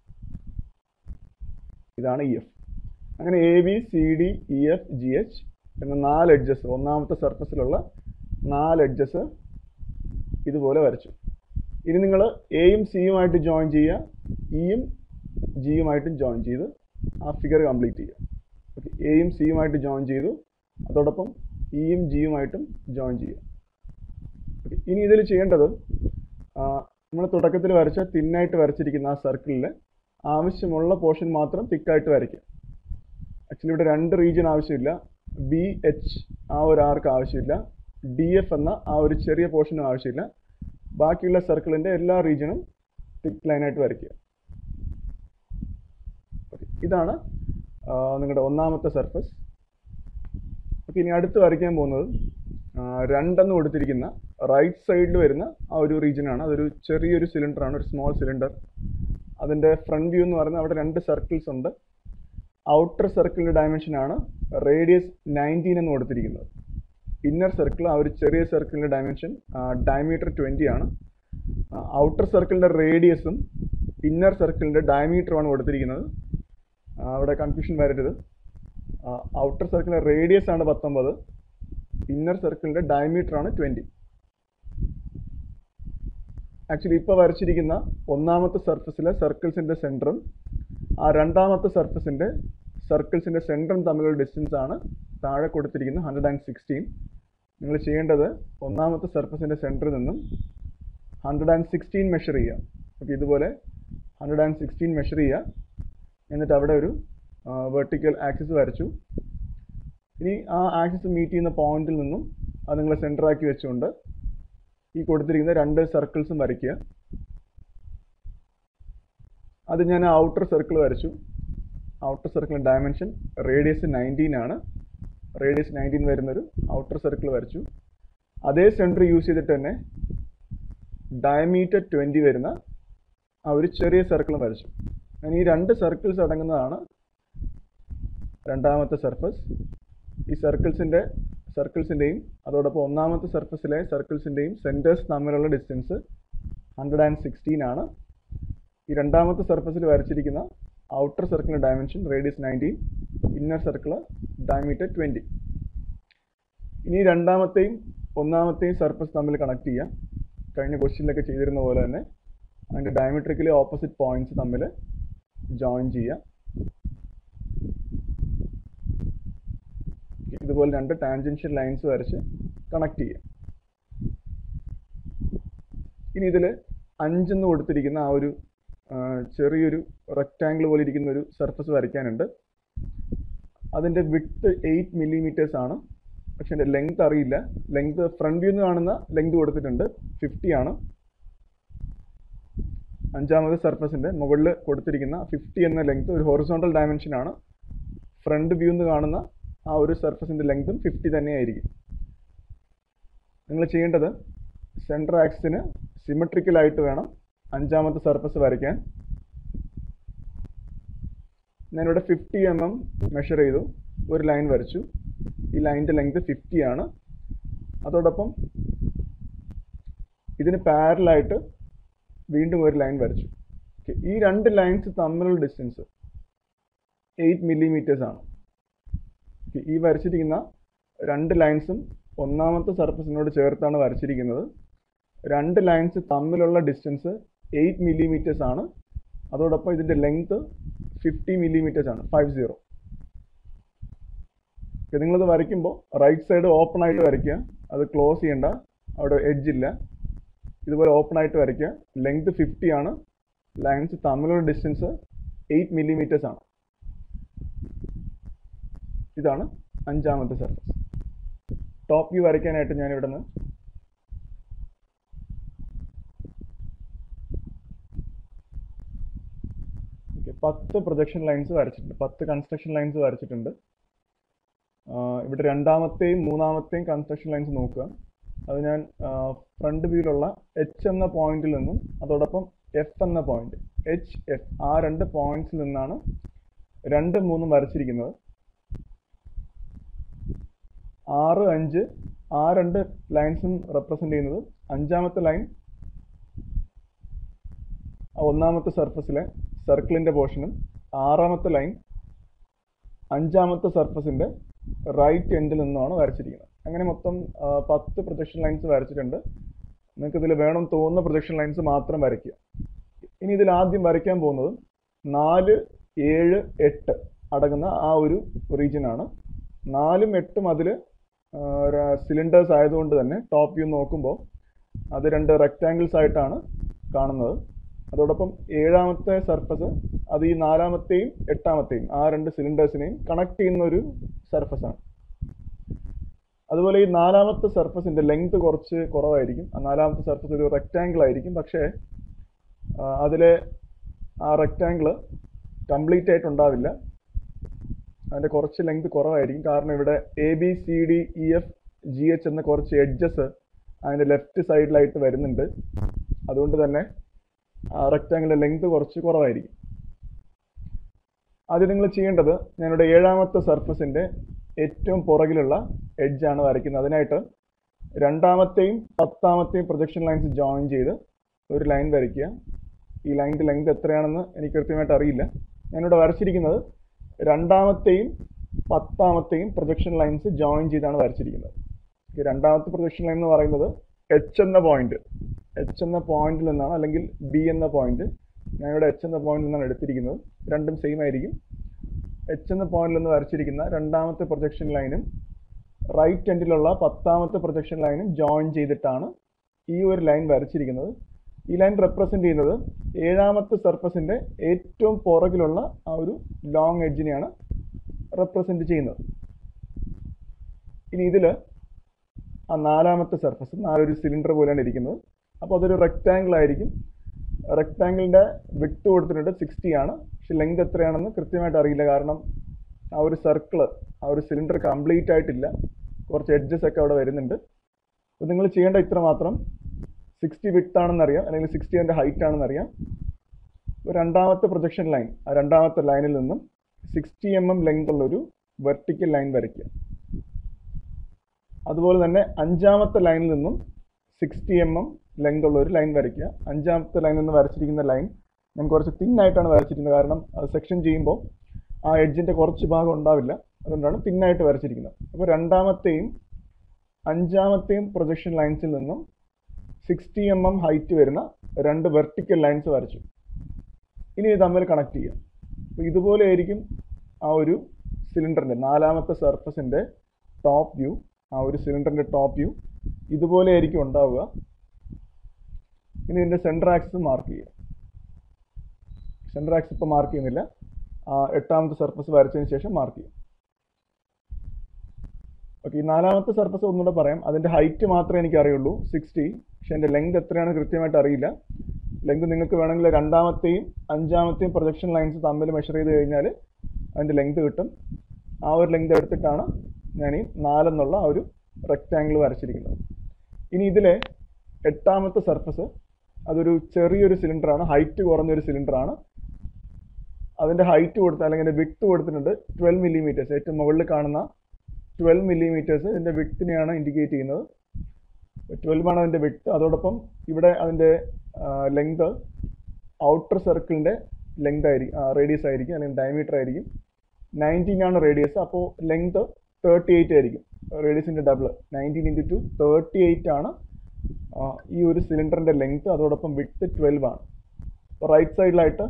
ഇതാണ് ഇ എഫ് അങ്ങനെ A B C D E F G H എന്ന നാല് എഡ്ജസ് ഒന്നാമത്തെ സർഫസിലുള്ള നാല് എഡ്ജസ് ഇതുപോലെ വരച്ചു ഇനി നിങ്ങൾ എയും സിയുമായിട്ട് ജോയിൻ ചെയ്യുക ഇയും ജിയുമായിട്ടും ജോയിൻ ചെയ്ത് ആ ഫിഗർ കംപ്ലീറ്റ് ചെയ്യുക ഓക്കെ എയും സിയുമായിട്ട് ജോയിൻ ചെയ്തു അതോടൊപ്പം ഇയും ജിയുമായിട്ടും ജോയിൻ ചെയ്യുക ഓക്കെ ഇനി ഇതിൽ ചെയ്യേണ്ടത് നമ്മൾ തുടക്കത്തിൽ വരച്ച തിന്നായിട്ട് വരച്ചിരിക്കുന്ന ആ സർക്കിളിൽ ആവശ്യമുള്ള പോർഷൻ മാത്രം തിക്കായിട്ട് വരയ്ക്കുക ആക്ച്വലി ഇവിടെ രണ്ട് റീജിയൻ ആവശ്യമില്ല ബി എച്ച് ആ ഒരു ആർക്ക് ആവശ്യമില്ല ഡി എഫ് എന്ന ആ ഒരു ചെറിയ പോർഷനും ആവശ്യമില്ല ബാക്കിയുള്ള സർക്കിളിൻ്റെ എല്ലാ റീജിയനും തിക്ക് ലൈനായിട്ട് വരയ്ക്കുക ഓക്കെ ഇതാണ് ആ, നിങ്ങളുടെ ഒന്നാമത്തെ സർഫസ് ഓക്കെ ഇനി അടുത്ത് വരയ്ക്കാൻ പോകുന്നത് ആ, രണ്ടെന്ന് കൊടുത്തിരിക്കുന്ന റൈറ്റ് സൈഡിൽ വരുന്ന ആ ഒരു റീജിയനാണ് അതൊരു ചെറിയൊരു സിലിണ്ടറാണ് ഒരു സ്മോൾ സിലിണ്ടർ അതിൻ്റെ ഫ്രണ്ട് വ്യൂ എന്ന് പറയുന്നത് അവിടെ രണ്ട് സർക്കിൾസ് ഉണ്ട് ഔട്ടർ സർക്കിളിൻ്റെ ഡയമെൻഷനാണ് റേഡിയസ് നയൻറ്റീൻ എന്ന് കൊടുത്തിരിക്കുന്നത് ഇന്നർ സർക്കിൾ ആ ഒരു ചെറിയ സർക്കിളിൻ്റെ ഡയമെൻഷൻ ഡയമീറ്റർ ട്വൻറ്റി ആണ് ഔട്ടർ സർക്കിളിൻ്റെ റേഡിയസും ഇന്നർ സർക്കിളിൻ്റെ ഡയമീറ്ററുമാണ് കൊടുത്തിരിക്കുന്നത് ആ, അവിടെ കൺഫ്യൂഷൻ വരരുത് ഔട്ടർ സർക്കിളിൻ്റെ റേഡിയസ് ആണ് പത്തൊമ്പത് ഇന്നർ സർക്കിളിൻ്റെ ഡയമീറ്റർ ആണ് ട്വൻറ്റി ആക്ച്വലി ഇപ്പോൾ വരച്ചിരിക്കുന്ന ഒന്നാമത്തെ സർഫസിലെ സർക്കിൾസിൻ്റെ സെൻറ്ററും ആ രണ്ടാമത്തെ സർഫസിൻ്റെ സർക്കിൾസിൻ്റെ സെൻറ്ററും തമ്മിലുള്ള ഡിസ്റ്റൻസ് ആണ് താഴെ കൊടുത്തിരിക്കുന്ന ഹൺഡ്രഡ് ആൻഡ് സിക്സ്റ്റീൻ നിങ്ങൾ ചെയ്യേണ്ടത് ഒന്നാമത്തെ സർഫസിൻ്റെ സെൻറ്ററിൽ നിന്നും ഹൺഡ്രഡ് ആൻഡ് സിക്സ്റ്റീൻ മെഷർ ചെയ്യുക ഓക്കെ ഇതുപോലെ ഹൺഡ്രഡ് ആൻഡ് സിക്സ്റ്റീൻ മെഷർ ചെയ്യുക എന്നിട്ട് അവിടെ ഒരു വെർട്ടിക്കൽ ആക്സിസ് വരച്ചു ഇനി ആ ആക്സിസ് മീറ്റ് ചെയ്യുന്ന പോയിന്റിൽ നിന്നും അത് നിങ്ങൾ സെൻറ്ററാക്കി വെച്ചുകൊണ്ട് ഈ കൊടുത്തിരിക്കുന്ന രണ്ട് സർക്കിൾസും വരയ്ക്കുക അത് ഞാൻ ഔട്ടർ സർക്കിൾ വരച്ചു outer circle dimension radius nineteen ആണ് റേഡിയസ് നയൻറ്റീൻ വരുന്നൊരു ഔട്ടർ സർക്കിൾ വരച്ചു അതേ സെൻറ്റർ യൂസ് ചെയ്തിട്ട് തന്നെ ഡയമീറ്റർ ട്വൻറ്റി വരുന്ന ആ ഒരു ചെറിയ സർക്കിളും വരച്ചു അങ്ങനെ ഈ രണ്ട് സർക്കിൾസ് അടങ്ങുന്നതാണ് രണ്ടാമത്തെ സർഫസ് ഈ സർക്കിൾസിൻ്റെ സർക്കിൾസിൻ്റെയും അതോടൊപ്പം ഒന്നാമത്തെ സർഫസിലെ സർക്കിൾസിൻ്റെയും സെൻറ്റേഴ്സ് തമ്മിലുള്ള ഡിസ്റ്റൻസ് ഹൺഡ്രഡ് ആൻഡ് സിക്സ്റ്റീൻ ആണ് ഈ രണ്ടാമത്തെ സർഫസിൽ വരച്ചിരിക്കുന്ന ഔട്ടർ സർക്കിളിൻ്റെ dimension radius nineteen inner circle diameter twenty ഇനി രണ്ടാമത്തെയും ഒന്നാമത്തെയും സർഫസ് തമ്മിൽ കണക്ട് ചെയ്യാം കഴിഞ്ഞ ക്വസ്റ്റ്യനിലൊക്കെ ചെയ്തിരുന്ന പോലെ തന്നെ അതിൻ്റെ ഡയമട്രിക്കലി ഓപ്പോസിറ്റ് പോയിന്റ്സ് തമ്മിൽ ജോയിൻ ചെയ്യാം ഇതുപോലെ രണ്ട് ടാൻജൻഷ്യൽ ലൈൻസ് വരച്ച് കണക്ട് ചെയ്യാം ഇനി ഇതിൽ അഞ്ചെന്ന് കൊടുത്തിരിക്കുന്ന ആ ഒരു ആ, ചെറിയൊരു റെക്റ്റാങ്കിൾ പോലെ ഇരിക്കുന്ന ഒരു സർഫസ് വരയ്ക്കാനുണ്ട് അതിൻ്റെ വിട്ട് എയ്റ്റ് മില്ലിമീറ്റേഴ്സ് ആണ് പക്ഷെ എൻ്റെ ലെങ്ത് അറിയില്ല ലെങ്ത് ഫ്രണ്ട് വ്യൂ നിന്ന് കാണുന്ന ലെങ്ത് കൊടുത്തിട്ടുണ്ട് ഫിഫ്റ്റി ആണ് അഞ്ചാമത് സർഫസിൻ്റെ മുകളിൽ കൊടുത്തിരിക്കുന്ന ഫിഫ്റ്റി എന്ന ലെങ്ത് ഒരു ഹൊറിസോണ്ടൽ ഡയമെൻഷൻ ആണ് ഫ്രണ്ട് വ്യൂ നിന്ന് കാണുന്ന ആ ഒരു സർഫസിൻ്റെ ലെങ്തും ഫിഫ്റ്റി തന്നെയായിരിക്കും നിങ്ങൾ ചെയ്യേണ്ടത് സെൻറ്റർ ആക്സിന് സിമെട്രിക്കലായിട്ട് വേണം അഞ്ചാമത്തെ സർഫസ് വരയ്ക്കാൻ ഞാനിവിടെ ഫിഫ്റ്റി എം എം മെഷർ ചെയ്തു ഒരു ലൈൻ വരച്ചു ഈ ലൈനിൻ്റെ ലെങ്ത് ഫിഫ്റ്റി ആണ് അതോടൊപ്പം ഇതിന് പാരലായിട്ട് വീണ്ടും ഒരു ലൈൻ വരച്ചു Okay, ഈ രണ്ട് ലൈൻസ് തമ്മിലുള്ള ഡിസ്റ്റൻസ് എയ്റ്റ് മില്ലിമീറ്റേഴ്സ് ആണ് Okay, ഈ വരച്ചിരിക്കുന്ന രണ്ട് ലൈൻസും ഒന്നാമത്തെ സർഫസിനോട് ചേർത്താണ് വരച്ചിരിക്കുന്നത് രണ്ട് ലൈൻസ് തമ്മിലുള്ള ഡിസ്റ്റൻസ് എയ്റ്റ് മില്ലിമീറ്റേഴ്സ് ആണ് അതോടൊപ്പം ഇതിൻ്റെ ലെങ്ത് ഫിഫ്റ്റി മില്ലിമീറ്റേഴ്സ് ആണ് ഫൈവ് സീറോ നിങ്ങളിത് വരയ്ക്കുമ്പോൾ റൈറ്റ് സൈഡ് ഓപ്പൺ ആയിട്ട് വരയ്ക്കുക അത് ക്ലോസ് ചെയ്യണ്ട അവിടെ എഡ്ജ് ഇല്ല ഇതുപോലെ ഓപ്പൺ ആയിട്ട് വരയ്ക്കുക ലെങ്ത് ഫിഫ്റ്റി ആണ് ലൈൻസ് തമ്മിലുള്ള ഡിസ്റ്റൻസ് എയ്റ്റ് മില്ലിമീറ്റേഴ്സ് ആണ് ഇതാണ് അഞ്ചാമത്തെ സർഫസ് ടോപ്പ് വ്യൂ വരയ്ക്കാനായിട്ട് ഞാൻ ഇവിടെ നിന്ന് ഓക്കെ പത്ത് പ്രൊജക്ഷൻ ലൈൻസ് വരച്ചിട്ടുണ്ട് പത്ത് കൺസ്ട്രക്ഷൻ ലൈൻസ് വരച്ചിട്ടുണ്ട് ആ, ഇവിടെ രണ്ടാമത്തെയും മൂന്നാമത്തെയും കൺസ്ട്രക്ഷൻ ലൈൻസ് നോക്കുക അത് ഞാൻ ഫ്രണ്ട് വ്യൂയിലുള്ള എച്ച് എന്ന പോയിന്റിൽ നിന്നും അതോടൊപ്പം എഫ് എന്ന പോയിന്റ് എച്ച് എഫ് ആ രണ്ട് പോയിന്റ്സിൽ നിന്നാണ് രണ്ട് മൂന്നും വരച്ചിരിക്കുന്നത് ആറ് അഞ്ച് ആ രണ്ട് ലൈൻസും റെപ്രസെന്റ് ചെയ്യുന്നത് അഞ്ചാമത്തെ ലൈൻ ഒന്നാമത്തെ സർഫസിലെ സർക്കിളിന്റെ പോർഷനും ആറാമത്തെ ലൈൻ അഞ്ചാമത്തെ സർഫസിന്റെ റൈറ്റ് എൻഡിൽ നിന്നുമാണ് വരച്ചിരിക്കുന്നത് അങ്ങനെ മൊത്തം ആ, പത്ത് പ്രൊജക്ഷൻ ലൈൻസ് വരച്ചിട്ടുണ്ട് നിങ്ങൾക്ക് ഇതിൽ വേണം തോന്നുന്ന പ്രൊജക്ഷൻ ലൈൻസ് മാത്രം വരയ്ക്കുക ഇനി ഇതിൽ ആദ്യം വരയ്ക്കാൻ പോകുന്നത് നാല് ഏഴ് എട്ട് അടങ്ങുന്ന ആ ഒരു റീജിയൻ ആണ് നാലും എട്ടും അതിൽ സിലിണ്ടേഴ്സ് ആയതുകൊണ്ട് തന്നെ ടോപ്പ് വ്യൂ നോക്കുമ്പോൾ അത് രണ്ട് റെക്റ്റാങ്കിൾസ് ആയിട്ടാണ് കാണുന്നത് അതോടൊപ്പം ഏഴാമത്തെ സർഫസ് അത് ഈ നാലാമത്തെയും എട്ടാമത്തെയും ആ രണ്ട് സിലിണ്ടേഴ്സിനെയും കണക്ട് ചെയ്യുന്ന ഒരു സർഫസ് ആണ് അതുപോലെ ഈ നാലാമത്തെ സർഫസിന്റെ ലെങ്ത് കുറച്ച് കുറവായിരിക്കും ആ നാലാമത്തെ സർഫസ് ഒരു റെക്റ്റാങ്കിൾ ആയിരിക്കും പക്ഷേ ആ, അതിലെ ആ റെക്റ്റാങ്കിൾ കംപ്ലീറ്റ് ആയിട്ട് ഉണ്ടാവില്ല അതിന്റെ കുറച്ച് ലെങ്ത് കുറവായിരിക്കും കാരണം ഇവിടെ A B C D E F G H എന്ന കുറച്ച് എഡ്ജസ് അതിന്റെ ലെഫ്റ്റ് സൈഡിലായിട്ട് വരുന്നുണ്ട് അതുകൊണ്ട് തന്നെ ആ റെക്റ്റാങ്കിളിന്റെ ലെങ്ത് കുറച്ച് കുറവായിരിക്കും ആദ്യം നിങ്ങൾ ചെയ്യേണ്ടത് ഞാനിവിടെ ഏഴാമത്തെ സർഫസിന്റെ ഏറ്റവും പുറകിലുള്ള എഡ്ജാണ് വരയ്ക്കുന്നത് അതിനായിട്ട് രണ്ടാമത്തെയും പത്താമത്തെയും പ്രൊജക്ഷൻ ലൈൻസ് ജോയിൻ ചെയ്ത് ഒരു ലൈൻ വരയ്ക്കുക ഈ ലൈനിന്റെ ലെങ്ത് എത്രയാണെന്ന് എനിക്ക് കൃത്യമായിട്ട് അറിയില്ല ഞാനിവിടെ വരച്ചിരിക്കുന്നത് രണ്ടാമത്തെയും പത്താമത്തെയും പ്രൊജക്ഷൻ ലൈൻസ് ജോയിൻ ചെയ്താണ് വരച്ചിരിക്കുന്നത് ഈ രണ്ടാമത്തെ പ്രൊജക്ഷൻ ലൈൻ എന്ന് പറയുന്നത് എച്ച് എന്ന പോയിന്റ് എച്ച് എന്ന പോയിന്റിൽ നിന്നാണ് അല്ലെങ്കിൽ ബി എന്ന പോയിന്റ് ഞാനിവിടെ എച്ച് എന്ന പോയിന്റിൽ നിന്നാണ് എടുത്തിരിക്കുന്നത് രണ്ടും സെയിം ആയിരിക്കും എച്ച് എന്ന പോയിന്റിൽ നിന്ന് വരച്ചിരിക്കുന്ന രണ്ടാമത്തെ പ്രൊജക്ഷൻ ലൈനും റൈറ്റ് എൻഡിലുള്ള പത്താമത്തെ പ്രൊജക്ഷൻ ലൈനും ജോയിൻ ചെയ്തിട്ടാണ് ഈ ഒരു ലൈൻ വരച്ചിരിക്കുന്നത് ഈ ലൈൻ റെപ്രസെന്റ് ചെയ്യുന്നത് ഏഴാമത്തെ സർഫസിന്റെ ഏറ്റവും പുറകിലുള്ള ആ ഒരു ലോങ് എഡ്ജിനെയാണ് റെപ്രസെന്റ് ചെയ്യുന്നത് ഇനി ഇതിൽ ആ നാലാമത്തെ സർഫസ് നാലൊരു സിലിണ്ടർ പോലെയാണ് ഇരിക്കുന്നത് അപ്പോൾ അതൊരു റെക്റ്റാങ്കിൾ ആയിരിക്കും റെക്റ്റാങ്കിളിന്റെ വിട്ട് കൊടുത്തിട്ടുണ്ട് സിക്സ്റ്റി ആണ് പക്ഷെ ലെങ്ത് എത്രയാണെന്ന് കൃത്യമായിട്ട് അറിയില്ല കാരണം ആ ഒരു സർക്കിള് ആ ഒരു സിലിണ്ടർ കംപ്ലീറ്റ് ആയിട്ടില്ല കുറച്ച് എഡ്ജസ് ഒക്കെ അവിടെ വരുന്നുണ്ട് അപ്പോൾ നിങ്ങൾ ചെയ്യേണ്ട ഇത്ര മാത്രം സിക്സ്റ്റി വിട്ട് ആണെന്ന് അറിയാം അല്ലെങ്കിൽ സിക്സ്റ്റി അതിൻ്റെ ഹൈറ്റ് ആണെന്ന് അറിയാം അപ്പോൾ രണ്ടാമത്തെ പ്രൊജക്ഷൻ ലൈൻ ആ രണ്ടാമത്തെ ലൈനിൽ നിന്നും സിക്സ്റ്റി എം എം ലെങ്ത് ഉള്ളൊരു വെർട്ടിക്കൽ ലൈൻ വരയ്ക്കുക അതുപോലെ തന്നെ അഞ്ചാമത്തെ ലൈനിൽ നിന്നും സിക്സ്റ്റി എം എം ലെങ്ത് ഉള്ള ഒരു ലൈൻ വരയ്ക്കുക അഞ്ചാമത്തെ ലൈനിൽ നിന്ന് വരച്ചിരിക്കുന്ന ലൈൻ ഞാൻ കുറച്ച് തിൻ ആയിട്ടാണ് വരച്ചിരിക്കുന്നത് കാരണം അത് സെക്ഷൻ ചെയ്യുമ്പോൾ ആ എഡ്ജിന്റെ കുറച്ച് ഭാഗം ഉണ്ടാവില്ല അതുകൊണ്ടാണ് തിൻ ആയിട്ട് വരച്ചിരിക്കുന്നത് അപ്പോൾ രണ്ടാമത്തെയും അഞ്ചാമത്തെയും പ്രൊജക്ഷൻ ലൈൻസിൽ നിന്നും സിക്സ്റ്റി എം എം ഹൈറ്റ് വരുന്ന രണ്ട് വെർട്ടിക്കൽ ലൈൻസ് വരച്ചു ഇനി ഇത് തമ്മിൽ കണക്ട് ചെയ്യാം അപ്പോൾ ഇതുപോലെ ആയിരിക്കും ആ ഒരു സിലിണ്ടറിന്റെ നാലാമത്തെ സർഫസിന്റെ ടോപ്പ് വ്യൂ ആ ഒരു സിലിണ്ടറിന്റെ ടോപ്പ് വ്യൂ ഇതുപോലെ ആയിരിക്കും ഉണ്ടാവുക ഇനി ഇതിന്റെ സെൻട്രൽ ആക്സിസ് മാർക്ക് ചെയ്യുക സെൻട്രൽ ആക്സിസ് ഇപ്പോൾ മാർക്ക് ചെയ്യുന്നില്ല ആ എട്ടാമത്തെ സർഫസ് വരച്ചതിന് ശേഷം മാർക്ക് ചെയ്യും ഓക്കെ ഈ നാലാമത്തെ സർഫസ് ഒന്നുകൂടെ പറയാം അതിന്റെ ഹൈറ്റ് മാത്രമേ എനിക്ക് അറിയുള്ളൂ സിക്സ്റ്റി പക്ഷെ അതിന്റെ ലെങ്ത് എത്രയാണ് കൃത്യമായിട്ട് അറിയില്ല ലെങ്ത് നിങ്ങൾക്ക് വേണമെങ്കിൽ രണ്ടാമത്തെയും അഞ്ചാമത്തെയും പ്രൊജക്ഷൻ ലൈൻസ് തമ്മിൽ മെഷർ ചെയ്ത് കഴിഞ്ഞാൽ അതിന്റെ ലെങ്ത് കിട്ടും ആ ഒരു ലെങ്ത് എടുത്തിട്ടാണ് ഞാൻ ഈ നാലെന്നുള്ള ആ ഒരു റെക്റ്റാങ്കിൾ വരച്ചിരിക്കുന്നത് ഇനി ഇതിലെ എട്ടാമത്തെ സർഫസ് അതൊരു ചെറിയൊരു സിലിണ്ടറാണ് ഹൈറ്റ് കുറഞ്ഞൊരു സിലിണ്ടറാണ് അതിന്റെ ഹൈറ്റ് കൊടുത്ത് അല്ലെങ്കിൽ അതിന്റെ വിട്ട് കൊടുത്തിട്ടുണ്ട് ട്വൽവ് മില്ലിമീറ്റേഴ്സ് ഏറ്റവും മുകളിൽ കാണുന്ന ട്വൽവ് മില്ലിമീറ്റേഴ്സ് ഇതിന്റെ വിട്ടിനെയാണ് ഇൻഡിക്കേറ്റ് ചെയ്യുന്നത് ട്വൽവ് ആണ് അതിന്റെ വിട്ട് അതോടൊപ്പം ഇവിടെ അതിന്റെ ലെങ്ത് ഔട്ടർ സർക്കിളിന്റെ ലെങ്ത് ആയിരിക്കും റേഡിയസ് ആയിരിക്കും അല്ലെങ്കിൽ ഡയമീറ്റർ ആയിരിക്കും നയൻറ്റീൻ ആണ് റേഡിയസ് അപ്പോൾ ലെങ്ത് തേർട്ടി എയ്റ്റ് ആയിരിക്കും റേഡിയസിന്റെ double nineteen into two thirty eight ആണ് ആ, ഈ ഒരു സിലിണ്ടറിന്റെ ലെങ്ത് അതോടൊപ്പം വിട്ട് ട്വൽവ് ആണ് റൈറ്റ് സൈഡിലായിട്ട്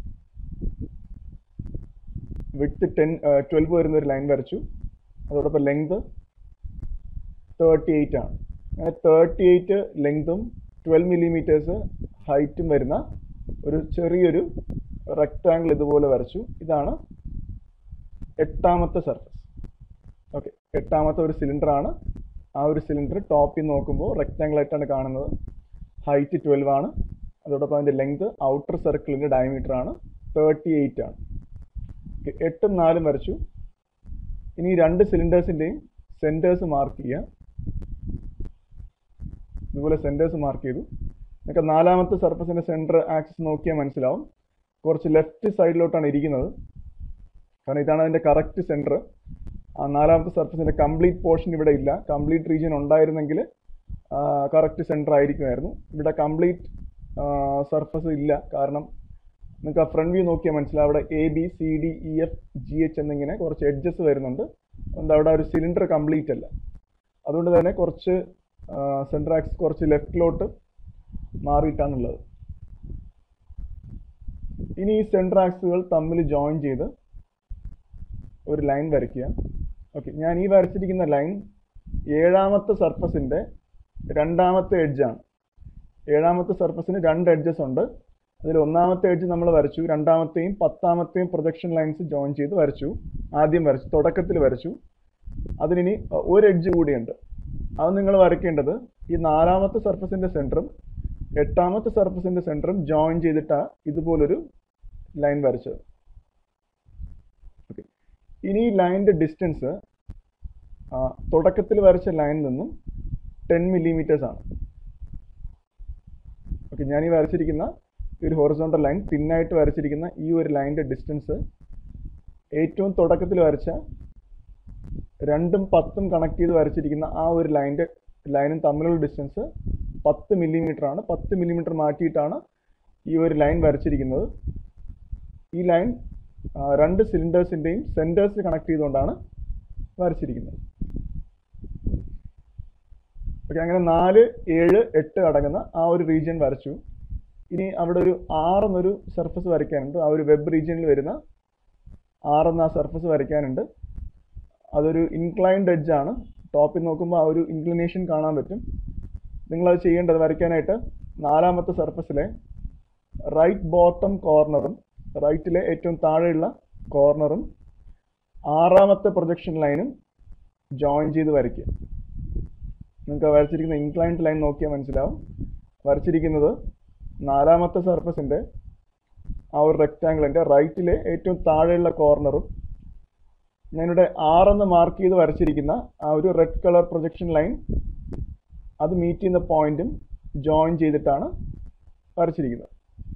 വിട്ട് ടെൻ ട്വൽവ് വരുന്ന ഒരു ലൈൻ വരച്ചു അതോടൊപ്പം ലെങ്ത് തേർട്ടി എയ്റ്റ് ആണ് അങ്ങനെ തേർട്ടി എയ്റ്റ് ലെങ്തും ട്വൽവ് മില്ലിമീറ്റേഴ്സ് ഹൈറ്റും വരുന്ന ഒരു ചെറിയൊരു റെക്റ്റാങ്കിൾ ഇതുപോലെ വരച്ചു ഇതാണ് എട്ടാമത്തെ സർഫസ് ഓക്കെ എട്ടാമത്തെ ഒരു സിലിണ്ടർ ആണ് ആ ഒരു സിലിണ്ടർ ടോപ്പിൽ നോക്കുമ്പോൾ റെക്റ്റാങ്കിൾ ആയിട്ടാണ് കാണുന്നത് ഹൈറ്റ് ട്വൽവ് ആണ് അതോടൊപ്പം അതിന്റെ ലെങ്ത് ഔട്ടർ സർക്കിളിന്റെ ഡയമീറ്റർ ആണ് തേർട്ടി എയ്റ്റ് ആണ് Okay, എട്ടും നാലും വരച്ചു ഇനി ഈ രണ്ട് സിലിണ്ടേഴ്സിന്റെയും സെന്റേഴ്സ് മാർക്ക് ചെയ്യുക ഇതുപോലെ സെന്റേഴ്സ് മാർക്ക് ചെയ്തു നിങ്ങൾക്ക് നാലാമത്തെ സർഫസിന്റെ സെന്റർ ആക്സിസ് നോക്കിയാൽ മനസ്സിലാവും കുറച്ച് ലെഫ്റ്റ് സൈഡിലോട്ടാണ് ഇരിക്കുന്നത് കാരണം ഇതാണ് അതിന്റെ കറക്റ്റ് സെന്റർ ആ നാലാമത്തെ സർഫസിന്റെ കംപ്ലീറ്റ് പോർഷൻ ഇവിടെ ഇല്ല കംപ്ലീറ്റ് റീജിയൻ ഉണ്ടായിരുന്നെങ്കിൽ കറക്റ്റ് സെന്റർ ആയിരിക്കുമായിരുന്നു ഇവിടെ കംപ്ലീറ്റ് സർഫസ് ഇല്ല കാരണം നിങ്ങൾക്ക് ആ ഫ്രണ്ട് വ്യൂ നോക്കിയാൽ മനസ്സിലാവും അവിടെ A B C D E F G H എന്നിങ്ങനെ കുറച്ച് എഡ്ജസ് വരുന്നുണ്ട് അതുകൊണ്ട് അവിടെ ഒരു സിലിണ്ടർ കംപ്ലീറ്റ് അല്ല അതുകൊണ്ട് തന്നെ കുറച്ച് സെൻട്രൽ ആക്സിസ് കുറച്ച് ലെഫ്റ്റിലോട്ട് മാറിയിട്ടാണുള്ളത് ഇനി ഈ സെൻട്രൽ ആക്സുകൾ തമ്മിൽ ജോയിൻ ചെയ്ത് ഒരു ലൈൻ വരയ്ക്കുക ഓക്കെ ഞാൻ ഈ വരച്ചിരിക്കുന്ന ലൈൻ ഏഴാമത്തെ സർഫസിന്റെ രണ്ടാമത്തെ എഡ്ജാണ് ഏഴാമത്തെ സർഫസിന് രണ്ട് എഡ്ജസ് ഉണ്ട് അതിൽ ഒന്നാമത്തെ എഡ്ജ് നമ്മൾ വരച്ചു രണ്ടാമത്തെയും പത്താമത്തെയും പ്രൊജക്ഷൻ ലൈൻസ് ജോയിൻ ചെയ്ത് വരച്ചു ആദ്യം വരച്ചു തുടക്കത്തിൽ വരച്ചു അതിനി ഒരു എഡ്ജ് കൂടിയുണ്ട് അത് നിങ്ങൾ വരയ്ക്കേണ്ടത് ഈ നാലാമത്തെ സർഫസിന്റെ സെന്ററും എട്ടാമത്തെ സർഫസിന്റെ സെന്ററും ജോയിൻ ചെയ്തിട്ടാണ് ഇതുപോലൊരു ലൈൻ വരച്ചത് ഓക്കെ ഇനി ഈ ലൈനിന്റെ ഡിസ്റ്റൻസ് തുടക്കത്തിൽ വരച്ച ലൈനിൽ നിന്നും ടെൻ മില്ലിമീറ്റേഴ്സ് ആണ് ഓക്കെ ഞാൻ ഈ വരച്ചിരിക്കുന്ന ഈ ഒരു ഹൊറിസോണ്ടൽ ലൈൻ തിന്നായിട്ട് വരച്ചിരിക്കുന്ന ഈ ഒരു ലൈനിന്റെ ഡിസ്റ്റൻസ് ഏറ്റവും തുടക്കത്തിൽ വരച്ച രണ്ടും പത്തും കണക്ട് ചെയ്ത് വരച്ചിരിക്കുന്ന ആ ഒരു ലൈനിന്റെ ലൈനും തമ്മിലുള്ള ഡിസ്റ്റൻസ് പത്ത് മില്ലിമീറ്റർ ആണ് പത്ത് മില്ലിമീറ്റർ മാറ്റിയിട്ടാണ് ഈ ഒരു ലൈൻ വരച്ചിരിക്കുന്നത് ഈ ലൈൻ രണ്ട് സിലിണ്ടേഴ്സിന്റെയും സെന്റേഴ്സ് കണക്ട് ചെയ്തുകൊണ്ടാണ് വരച്ചിരിക്കുന്നത് ഓക്കെ അങ്ങനെ നാല് ഏഴ് എട്ട് അടങ്ങുന്ന ആ ഒരു റീജിയൻ വരച്ചു ഇനി അവിടെ ഒരു ആറെന്നൊരു സർഫസ് വരയ്ക്കാനുണ്ട് ആ ഒരു വെബ് റീജിയനിൽ വരുന്ന ആർ എന്ന ആ സർഫസ് വരയ്ക്കാനുണ്ട് അതൊരു ഇൻക്ലൈൻഡ് എഡ്ജ് ആണ് ടോപ്പിൽ നോക്കുമ്പോൾ ആ ഒരു ഇൻക്ലിനേഷൻ കാണാൻ പറ്റും നിങ്ങളത് ചെയ്യേണ്ടത് വരയ്ക്കാനായിട്ട് നാലാമത്തെ സർഫസിലെ റൈറ്റ് ബോട്ടം കോർണറും റൈറ്റിലെ ഏറ്റവും താഴെയുള്ള കോർണറും ആറാമത്തെ പ്രൊജക്ഷൻ ലൈനും ജോയിൻ ചെയ്ത് വരയ്ക്കുക നിങ്ങൾക്ക് വരച്ചിരിക്കുന്ന ഇൻക്ലൈൻഡ് ലൈൻ നോക്കിയാൽ മനസ്സിലാവും വരച്ചിരിക്കുന്നത് നാലാമത്തെ സർഫസിൻ്റെ ആ ഒരു റെക്റ്റാങ്കിളിൻ്റെ റൈറ്റിലെ ഏറ്റവും താഴെയുള്ള കോർണറും ഞാനിവിടെ ആറെന്ന് മാർക്ക് ചെയ്ത് വരച്ചിരിക്കുന്ന ആ ഒരു റെഡ് കളർ പ്രൊജക്ഷൻ ലൈൻ അത് മീറ്റ് ചെയ്യുന്ന പോയിന്റും ജോയിൻ ചെയ്തിട്ടാണ് വരച്ചിരിക്കുന്നത്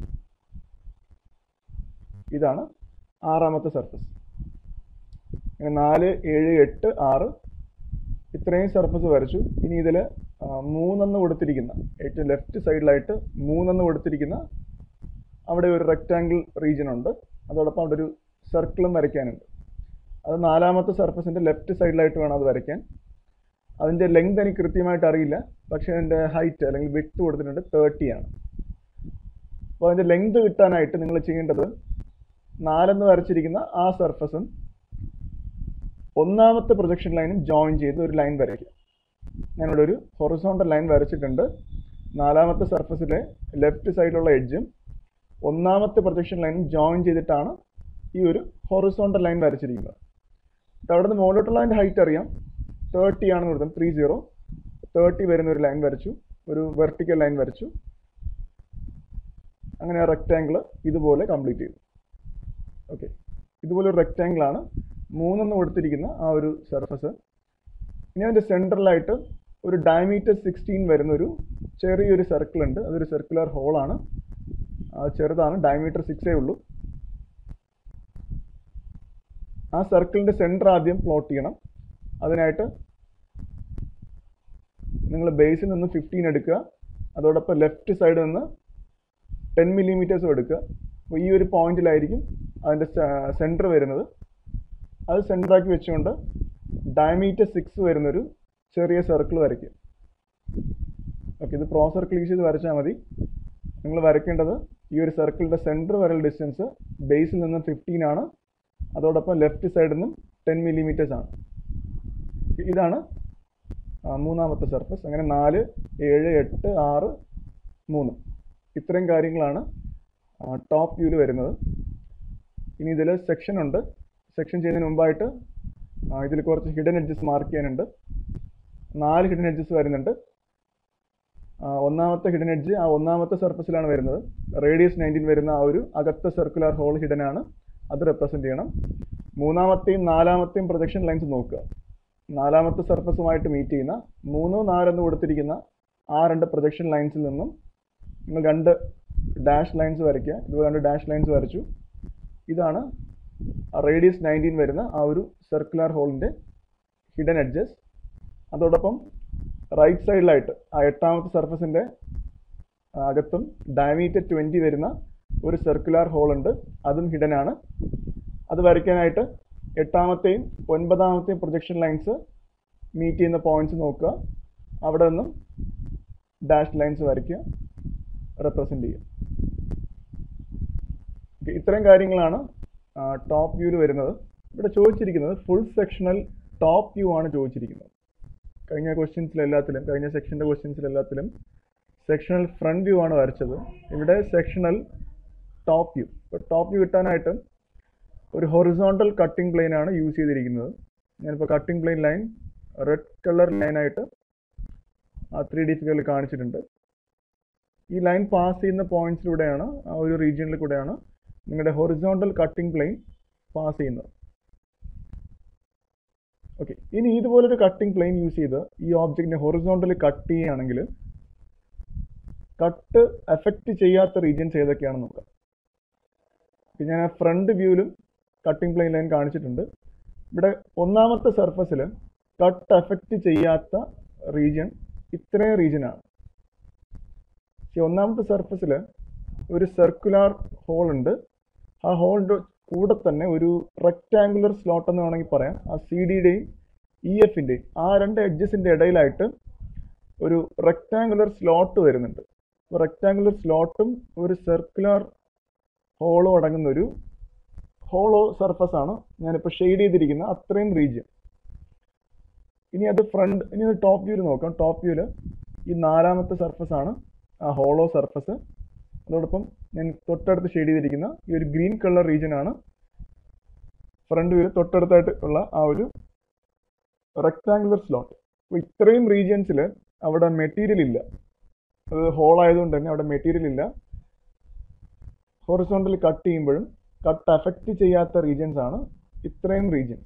ഇതാണ് ആറാമത്തെ സർഫസ് അങ്ങനെ നാല് ഏഴ് എട്ട് ആറ് ഇത്രയും സർഫസ് വരച്ചു ഇനി ഇതിൽ മൂന്നെന്ന് കൊടുത്തിരിക്കുന്ന ഏറ്റവും ലെഫ്റ്റ് സൈഡിലായിട്ട് മൂന്നെന്ന് കൊടുത്തിരിക്കുന്ന അവിടെ ഒരു റെക്റ്റാങ്കിൾ റീജിയൻ ഉണ്ട് അതോടൊപ്പം അവിടെ ഒരു സർക്കിളും വരയ്ക്കാനുണ്ട് അത് നാലാമത്തെ സർഫസിൻ്റെ ലെഫ്റ്റ് സൈഡിലായിട്ട് വേണം അത് വരയ്ക്കാൻ അതിൻ്റെ ലെങ്ത് എനിക്ക് കൃത്യമായിട്ട് അറിയില്ല പക്ഷേ അതിൻ്റെ ഹൈറ്റ് അല്ലെങ്കിൽ വിട്ട് കൊടുത്തിട്ടുണ്ട് തേർട്ടി ആണ് അപ്പോൾ അതിൻ്റെ ലെങ്ത് കിട്ടാനായിട്ട് നിങ്ങൾ ചെയ്യേണ്ടത് നാലെന്ന് വരച്ചിരിക്കുന്ന ആ സർഫസും ഒന്നാമത്തെ പ്രൊജക്ഷൻ ലൈനും ജോയിൻ ചെയ്ത് ഒരു ലൈൻ വരയ്ക്കുക ഞാനിവിടെ ഒരു ഹൊറിസോണ്ടൽ ലൈൻ വരച്ചിട്ടുണ്ട് നാലാമത്തെ സർഫസിലെ ലെഫ്റ്റ് സൈഡിലുള്ള എഡ്ജും ഒന്നാമത്തെ പ്രൊജക്ഷൻ ലൈനും ജോയിൻ ചെയ്തിട്ടാണ് ഈ ഒരു ഹൊറിസോണ്ടൽ ലൈൻ വരച്ചിരിക്കുന്നത് അവിടെ നിന്ന് മുകളിലോട്ടുള്ള അതിൻ്റെ ഹൈറ്റ് അറിയാം തേർട്ടി ആണെന്ന് കൊടുത്തത് ത്രീ സീറോ തേർട്ടി വരുന്ന ഒരു ലൈൻ വരച്ചു ഒരു വെർട്ടിക്കൽ ലൈൻ വരച്ചു അങ്ങനെ ആ റെക്റ്റാങ്കിൾ ഇതുപോലെ കംപ്ലീറ്റ് ചെയ്തു ഓക്കെ ഇതുപോലെ ഒരു റെക്റ്റാങ്കിൾ ആണ് മൂന്നെന്ന് കൊടുത്തിരിക്കുന്ന ആ ഒരു സർഫസ് ഇനി അതിൻ്റെ സെൻട്രലായിട്ട് ഒരു ഡയമീറ്റർ സിക്സ്റ്റീൻ വരുന്ന ഒരു ചെറിയൊരു സർക്കിൾ ഉണ്ട് അതൊരു സർക്കുലർ ഹോളാണ് അത് ചെറുതാണ് ഡയമീറ്റർ സിക്സേ ഉള്ളൂ ആ സർക്കിളിൻ്റെ സെൻറ്റർ ആദ്യം പ്ലോട്ട് ചെയ്യണം അതിനായിട്ട് നിങ്ങൾ ബേസിൽ നിന്ന് ഫിഫ്റ്റീൻ എടുക്കുക അതോടൊപ്പം ലെഫ്റ്റ് സൈഡിൽ നിന്ന് ടെൻ മില്ലിമീറ്റേഴ്സും എടുക്കുക അപ്പോൾ ഈ ഒരു പോയിന്റിലായിരിക്കും അതിൻ്റെ സെൻറ്റർ വരുന്നത് അത് സെൻറ്ററാക്കി വെച്ചുകൊണ്ട് ഡയമീറ്റർ സിക്സ് വരുന്നൊരു ചെറിയ സർക്കിൾ വരയ്ക്കും ഓക്കെ ഇത് പ്രോ സർക്കിൾ യൂസ് ചെയ്ത് വരച്ചാൽ മതി നിങ്ങൾ വരയ്ക്കേണ്ടത് ഈ ഒരു സർക്കിളിൻ്റെ സെൻറ്റർ വരെയുള്ള ഡിസ്റ്റൻസ് ബേസിൽ നിന്ന് ഫിഫ്റ്റീൻ ആണ് അതോടൊപ്പം ലെഫ്റ്റ് സൈഡിൽ നിന്നും ടെൻ മില്ലിമീറ്റേഴ്സ് ആണ് ഇതാണ് ആ, മൂന്നാമത്തെ സർഫസ് അങ്ങനെ നാല് ഏഴ് എട്ട് ആറ് മൂന്ന് ഇത്രയും കാര്യങ്ങളാണ് ടോപ്പ് വ്യൂവിൽ വരുന്നത് ഇനി ഇതിൽ സെക്ഷൻ ഉണ്ട് സെക്ഷൻ ചെയ്യുന്നതിന് മുമ്പായിട്ട് ഇതിൽ കുറച്ച് ഹിഡൻ എഡ്ജസ് മാർക്ക് ചെയ്യാനുണ്ട് നാല് ഹിഡൻ എഡ്ജസ് വരുന്നുണ്ട് ആ, ഒന്നാമത്തെ ഹിഡൻ എഡ്ജ് ആ ഒന്നാമത്തെ സർഫസിലാണ് വരുന്നത് റേഡിയസ് നയൻറ്റീൻ വരുന്ന ആ ഒരു അകത്തെ സർക്കുലർ ഹോൾ ഹിഡൻ ആണ് അത് റെപ്രസെൻറ്റ് ചെയ്യണം മൂന്നാമത്തെയും നാലാമത്തെയും പ്രൊജക്ഷൻ ലൈൻസ് നോക്കുക നാലാമത്തെ സർഫസുമായിട്ട് മീറ്റ് ചെയ്യുന്ന മൂന്നോ നാലെന്ന് കൊടുത്തിരിക്കുന്ന ആ രണ്ട് പ്രൊജക്ഷൻ ലൈൻസിൽ നിന്നും നിങ്ങൾ രണ്ട് ഡാഷ് ലൈൻസ് വരയ്ക്കുക ഇതുപോലെ രണ്ട് ഡാഷ് ലൈൻസ് വരച്ചു ഇതാണ് റേഡിയസ് നയൻറ്റീൻ വരുന്ന ആ ഒരു സർക്കുലർ ഹോളിൻ്റെ ഹിഡൻ എഡ്ജസ് അതോടൊപ്പം റൈറ്റ് സൈഡിലായിട്ട് ആ എട്ടാമത്തെ സർഫസിൻ്റെ അകത്തും ഡയമീറ്റർ ട്വൻറ്റി വരുന്ന ഒരു സർക്കുലർ ഹോൾ ഉണ്ട് അതും ഹിഡൻ ആണ് അത് വരയ്ക്കാനായിട്ട് എട്ടാമത്തെയും ഒൻപതാമത്തെയും പ്രൊജക്ഷൻ ലൈൻസ് മീറ്റ് ചെയ്യുന്ന പോയിന്റ്സ് നോക്കുക അവിടെ നിന്നും ഡാഷ് ലൈൻസ് വരയ്ക്കുക റെപ്രസെൻ്റ് ചെയ്യുക Okay, ഇത്രയും കാര്യങ്ങളാണ് ടോപ്പ് വ്യൂവിൽ വരുന്നത് ഇവിടെ ചോദിച്ചിരിക്കുന്നത് ഫുൾ സെക്ഷണൽ ടോപ്പ് വ്യൂ ആണ് ചോദിച്ചിരിക്കുന്നത് കഴിഞ്ഞ ക്വസ്റ്റ്യൻസിലെല്ലാത്തിലും കഴിഞ്ഞ സെക്ഷൻ്റെ ക്വസ്റ്റ്യൻസിലെല്ലാത്തിലും സെക്ഷണൽ ഫ്രണ്ട് വ്യൂ ആണ് വരച്ചത് ഇവിടെ സെക്ഷണൽ ടോപ്പ് വ്യൂ ഇപ്പോൾ ടോപ്പ് വ്യൂ കിട്ടാനായിട്ട് ഒരു ഹൊറിസോണ്ടൽ കട്ടിംഗ് പ്ലെയിൻ ആണ് യൂസ് ചെയ്തിരിക്കുന്നത് ഞാനിപ്പോൾ cutting plane line red colour ലൈനായിട്ട് ആ ത്രീ ഡി ഫിഗറിൽ കാണിച്ചിട്ടുണ്ട് ഈ ലൈൻ പാസ് ചെയ്യുന്ന പോയിന്റ്സിലൂടെയാണ് ആ ഒരു റീജിയനിൽ കൂടെയാണ് നിങ്ങളുടെ ഹൊറിസോണ്ടൽ കട്ടിംഗ് പ്ലെയിൻ പാസ് ചെയ്യുന്നത് ഓക്കെ ഇനി ഇതുപോലൊരു കട്ടിംഗ് പ്ലെയിൻ യൂസ് ചെയ്ത് ഈ ഓബ്ജക്റ്റിനെ ഹൊറിസോണ്ടലി കട്ട് ചെയ്യുകയാണെങ്കിൽ കട്ട് എഫക്റ്റ് ചെയ്യാത്ത റീജിയൻസ് ഏതൊക്കെയാണെന്ന് നോക്കാം ഇപ്പം ഞാൻ ഫ്രണ്ട് വ്യൂവിലും കട്ടിംഗ് പ്ലെയിൻ ലൈൻ കാണിച്ചിട്ടുണ്ട് ഇവിടെ ഒന്നാമത്തെ സർഫസിൽ കട്ട് എഫക്റ്റ് ചെയ്യാത്ത റീജിയൻ ഇത്രയും റീജിയനാണ് ഈ ഒന്നാമത്തെ സർഫസിൽ ഒരു സർക്കുലാർ ഹോൾ ഉണ്ട് ആ ഹോളിൻ്റെ കൂടെ തന്നെ ഒരു റെക്റ്റാങ്കുലർ സ്ലോട്ട് എന്ന് വേണമെങ്കിൽ പറയാം ആ സി ഡിയുടെയും ഇ എഫിൻ്റെയും ആ രണ്ട് എഡ്ജസിൻ്റെ ഇടയിലായിട്ട് ഒരു റെക്റ്റാങ്കുലർ സ്ലോട്ട് വരുന്നുണ്ട് റെക്റ്റാങ്കുലർ സ്ലോട്ടും ഒരു സർക്കുലർ ഹോളും അടങ്ങുന്ന ഒരു ഹോളോ സർഫസ് ആണ് ഞാനിപ്പോൾ ഷെയ്ഡ് ചെയ്തിരിക്കുന്ന അത്രയും റീജിയൻ ഇനി അത് ഫ്രണ്ട് ഇനി അത് ടോപ്പ് വ്യൂവിൽ നോക്കാം ടോപ്പ് വ്യൂവിൽ ഈ നാലാമത്തെ സർഫസ് ആണ് ആ ഹോളോ സർഫസ് അതോടൊപ്പം ഞാൻ തൊട്ടടുത്ത് ഷെയ്ഡ് ചെയ്തിരിക്കുന്ന ഈ ഒരു ഗ്രീൻ കളർ റീജിയൻ ആണ് ഫ്രണ്ട് വ്യൂവിൽ തൊട്ടടുത്തായിട്ട് ഉള്ള ആ ഒരു റെക്ടാങ്കുലർ സ്ലോട്ട് അപ്പോൾ ഇത്രയും റീജിയൻസിൽ അവിടെ മെറ്റീരിയൽ ഇല്ല അത് ഹോൾ ആയതുകൊണ്ട് തന്നെ അവിടെ മെറ്റീരിയൽ ഇല്ല ഹൊറിസോണ്ടൽ കട്ട് ചെയ്യുമ്പോഴും കട്ട് അഫക്റ്റ് ചെയ്യാത്ത റീജിയൻസ് ആണ് ഇത്രയും റീജിയൻസ്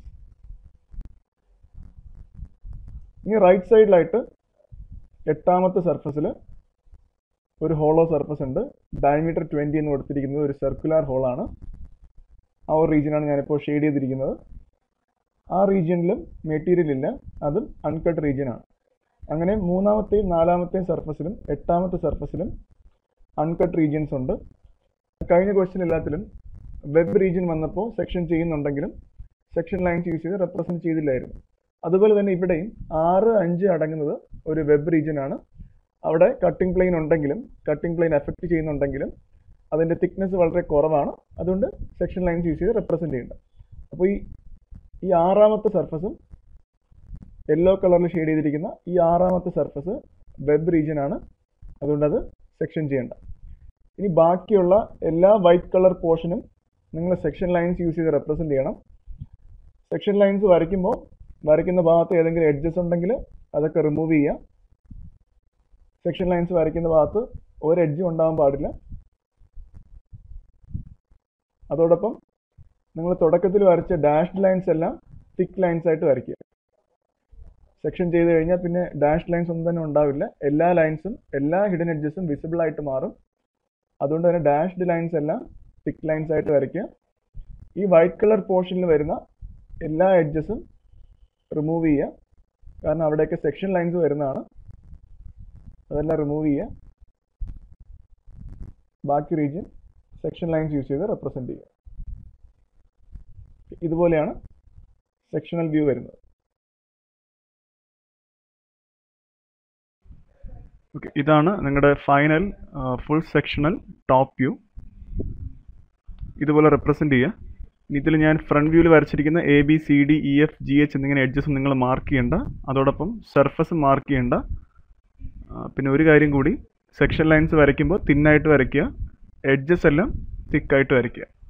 ഇനി റൈറ്റ് സൈഡിലായിട്ട് എട്ടാമത്തെ സർഫസിൽ ഒരു ഹോളോ സർഫസ് ഉണ്ട് ഡയമീറ്റർ ട്വൻറ്റി എന്ന് കൊടുത്തിരിക്കുന്നത് ഒരു സർക്കുലാർ ഹോളാണ് ആ ഒരു റീജിയനാണ് ഞാനിപ്പോൾ ഷെയ്ഡ് ചെയ്തിരിക്കുന്നത് ആ റീജിയനിലും മെറ്റീരിയൽ ഇല്ല അതും അൺകട്ട് റീജിയൻ ആണ് അങ്ങനെ മൂന്നാമത്തെയും നാലാമത്തെയും സർഫസിലും എട്ടാമത്തെ സർഫസിലും അൺകട്ട് റീജിയൻസ് ഉണ്ട് കഴിഞ്ഞ ക്വസ്റ്റ്യൻ എല്ലാത്തിലും വെബ് റീജിയൻ വന്നപ്പോൾ സെക്ഷൻ ചെയ്യുന്നുണ്ടെങ്കിലും സെക്ഷൻ ലൈൻസ് യൂസ് ചെയ്ത് റെപ്രസെന്റ് ചെയ്തില്ലായിരുന്നു അതുപോലെ തന്നെ ഇവിടെയും ആറ് അഞ്ച് അടങ്ങുന്നത് ഒരു വെബ് റീജിയൻ ആണ് അവിടെ കട്ടിംഗ് പ്ലെയിൻ ഉണ്ടെങ്കിലും കട്ടിംഗ് പ്ലെയിൻ എഫക്റ്റ് ചെയ്യുന്നുണ്ടെങ്കിലും അതിൻ്റെ തിക്നെസ് വളരെ കുറവാണ് അതുകൊണ്ട് സെക്ഷൻ ലൈൻസ് യൂസ് ചെയ്ത് റെപ്രസെന്റ് ചെയ്യേണ്ടത് അപ്പോൾ ഈ ഈ ആറാമത്തെ സർഫസും യെല്ലോ കളറിൽ ഷെയ്ഡ് ചെയ്തിരിക്കുന്ന ഈ ആറാമത്തെ സർഫസ് വെബ് റീജിയൻ ആണ് അതുകൊണ്ട് അത് സെക്ഷൻ ചെയ്യേണ്ട ഇനി ബാക്കിയുള്ള എല്ലാ വൈറ്റ് കളർ പോർഷനും നിങ്ങൾ സെക്ഷൻ ലൈൻസ് യൂസ് ചെയ്ത് റെപ്രസെന്റ് ചെയ്യണം സെക്ഷൻ ലൈൻസ് വരയ്ക്കുമ്പോൾ വരയ്ക്കുന്ന ഭാഗത്ത് ഏതെങ്കിലും എഡ്ജസ് ഉണ്ടെങ്കിൽ അതൊക്കെ റിമൂവ് ചെയ്യുക സെക്ഷൻ ലൈൻസ് വരയ്ക്കുന്ന ഭാഗത്ത് ഒരു എഡ്ജും ഉണ്ടാകാൻ പാടില്ല അതോടൊപ്പം നിങ്ങൾ തുടക്കത്തിൽ വരച്ച ഡാഷ്ഡ് ലൈൻസ് എല്ലാം തിക്ക് ലൈൻസ് ആയിട്ട് വരയ്ക്കുക സെക്ഷൻ ചെയ്ത് കഴിഞ്ഞാൽ പിന്നെ ഡാഷ് ലൈൻസ് ഒന്നും തന്നെ ഉണ്ടാവില്ല എല്ലാ ലൈൻസും എല്ലാ ഹിഡൻ എഡ്ജസും വിസിബിൾ ആയിട്ട് മാറും അതുകൊണ്ട് തന്നെ ഡാഷ്ഡ് ലൈൻസ് എല്ലാം തിക്ക് ലൈൻസ് ആയിട്ട് വരയ്ക്കുക ഈ വൈറ്റ് കളർ പോർഷനിൽ വരുന്ന എല്ലാ എഡ്ജസും റിമൂവ് ചെയ്യുക കാരണം അവിടെയൊക്കെ സെക്ഷൻ ലൈൻസ് വരുന്നതാണ് അതെല്ലാം റിമൂവ് ചെയ്യുക ബാക്കി റീജിയൻ സെക്ഷൻ ലൈൻസ് യൂസ് ചെയ്ത് റെപ്രസെന്റ് ചെയ്യുക ഇതുപോലെയാണ് സെക്ഷണൽ വ്യൂ വരുന്നത് ഓക്കെ ഇതാണ് നിങ്ങളുടെ final full sectional top view ഇതുപോലെ റെപ്രസെന്റ് ചെയ്യുക ഇനി ഇതിൽ ഞാൻ ഫ്രണ്ട് വ്യൂവിൽ വരച്ചിരിക്കുന്ന A B C D E F G H എന്നിങ്ങനെ എഡ്ജസ് നിങ്ങൾ മാർക്ക് ചെയ്യേണ്ട അതോടൊപ്പം സർഫസ് മാർക്ക് ചെയ്യേണ്ട ആ, പിന്നെ ഒരു കാര്യം കൂടി സെക്ഷൻ ലൈൻസ് വരയ്ക്കുമ്പോൾ തിന്നായിട്ട് വരയ്ക്കുക എഡ്ജസ് എല്ലാം തിക്കായിട്ട് വരയ്ക്കുക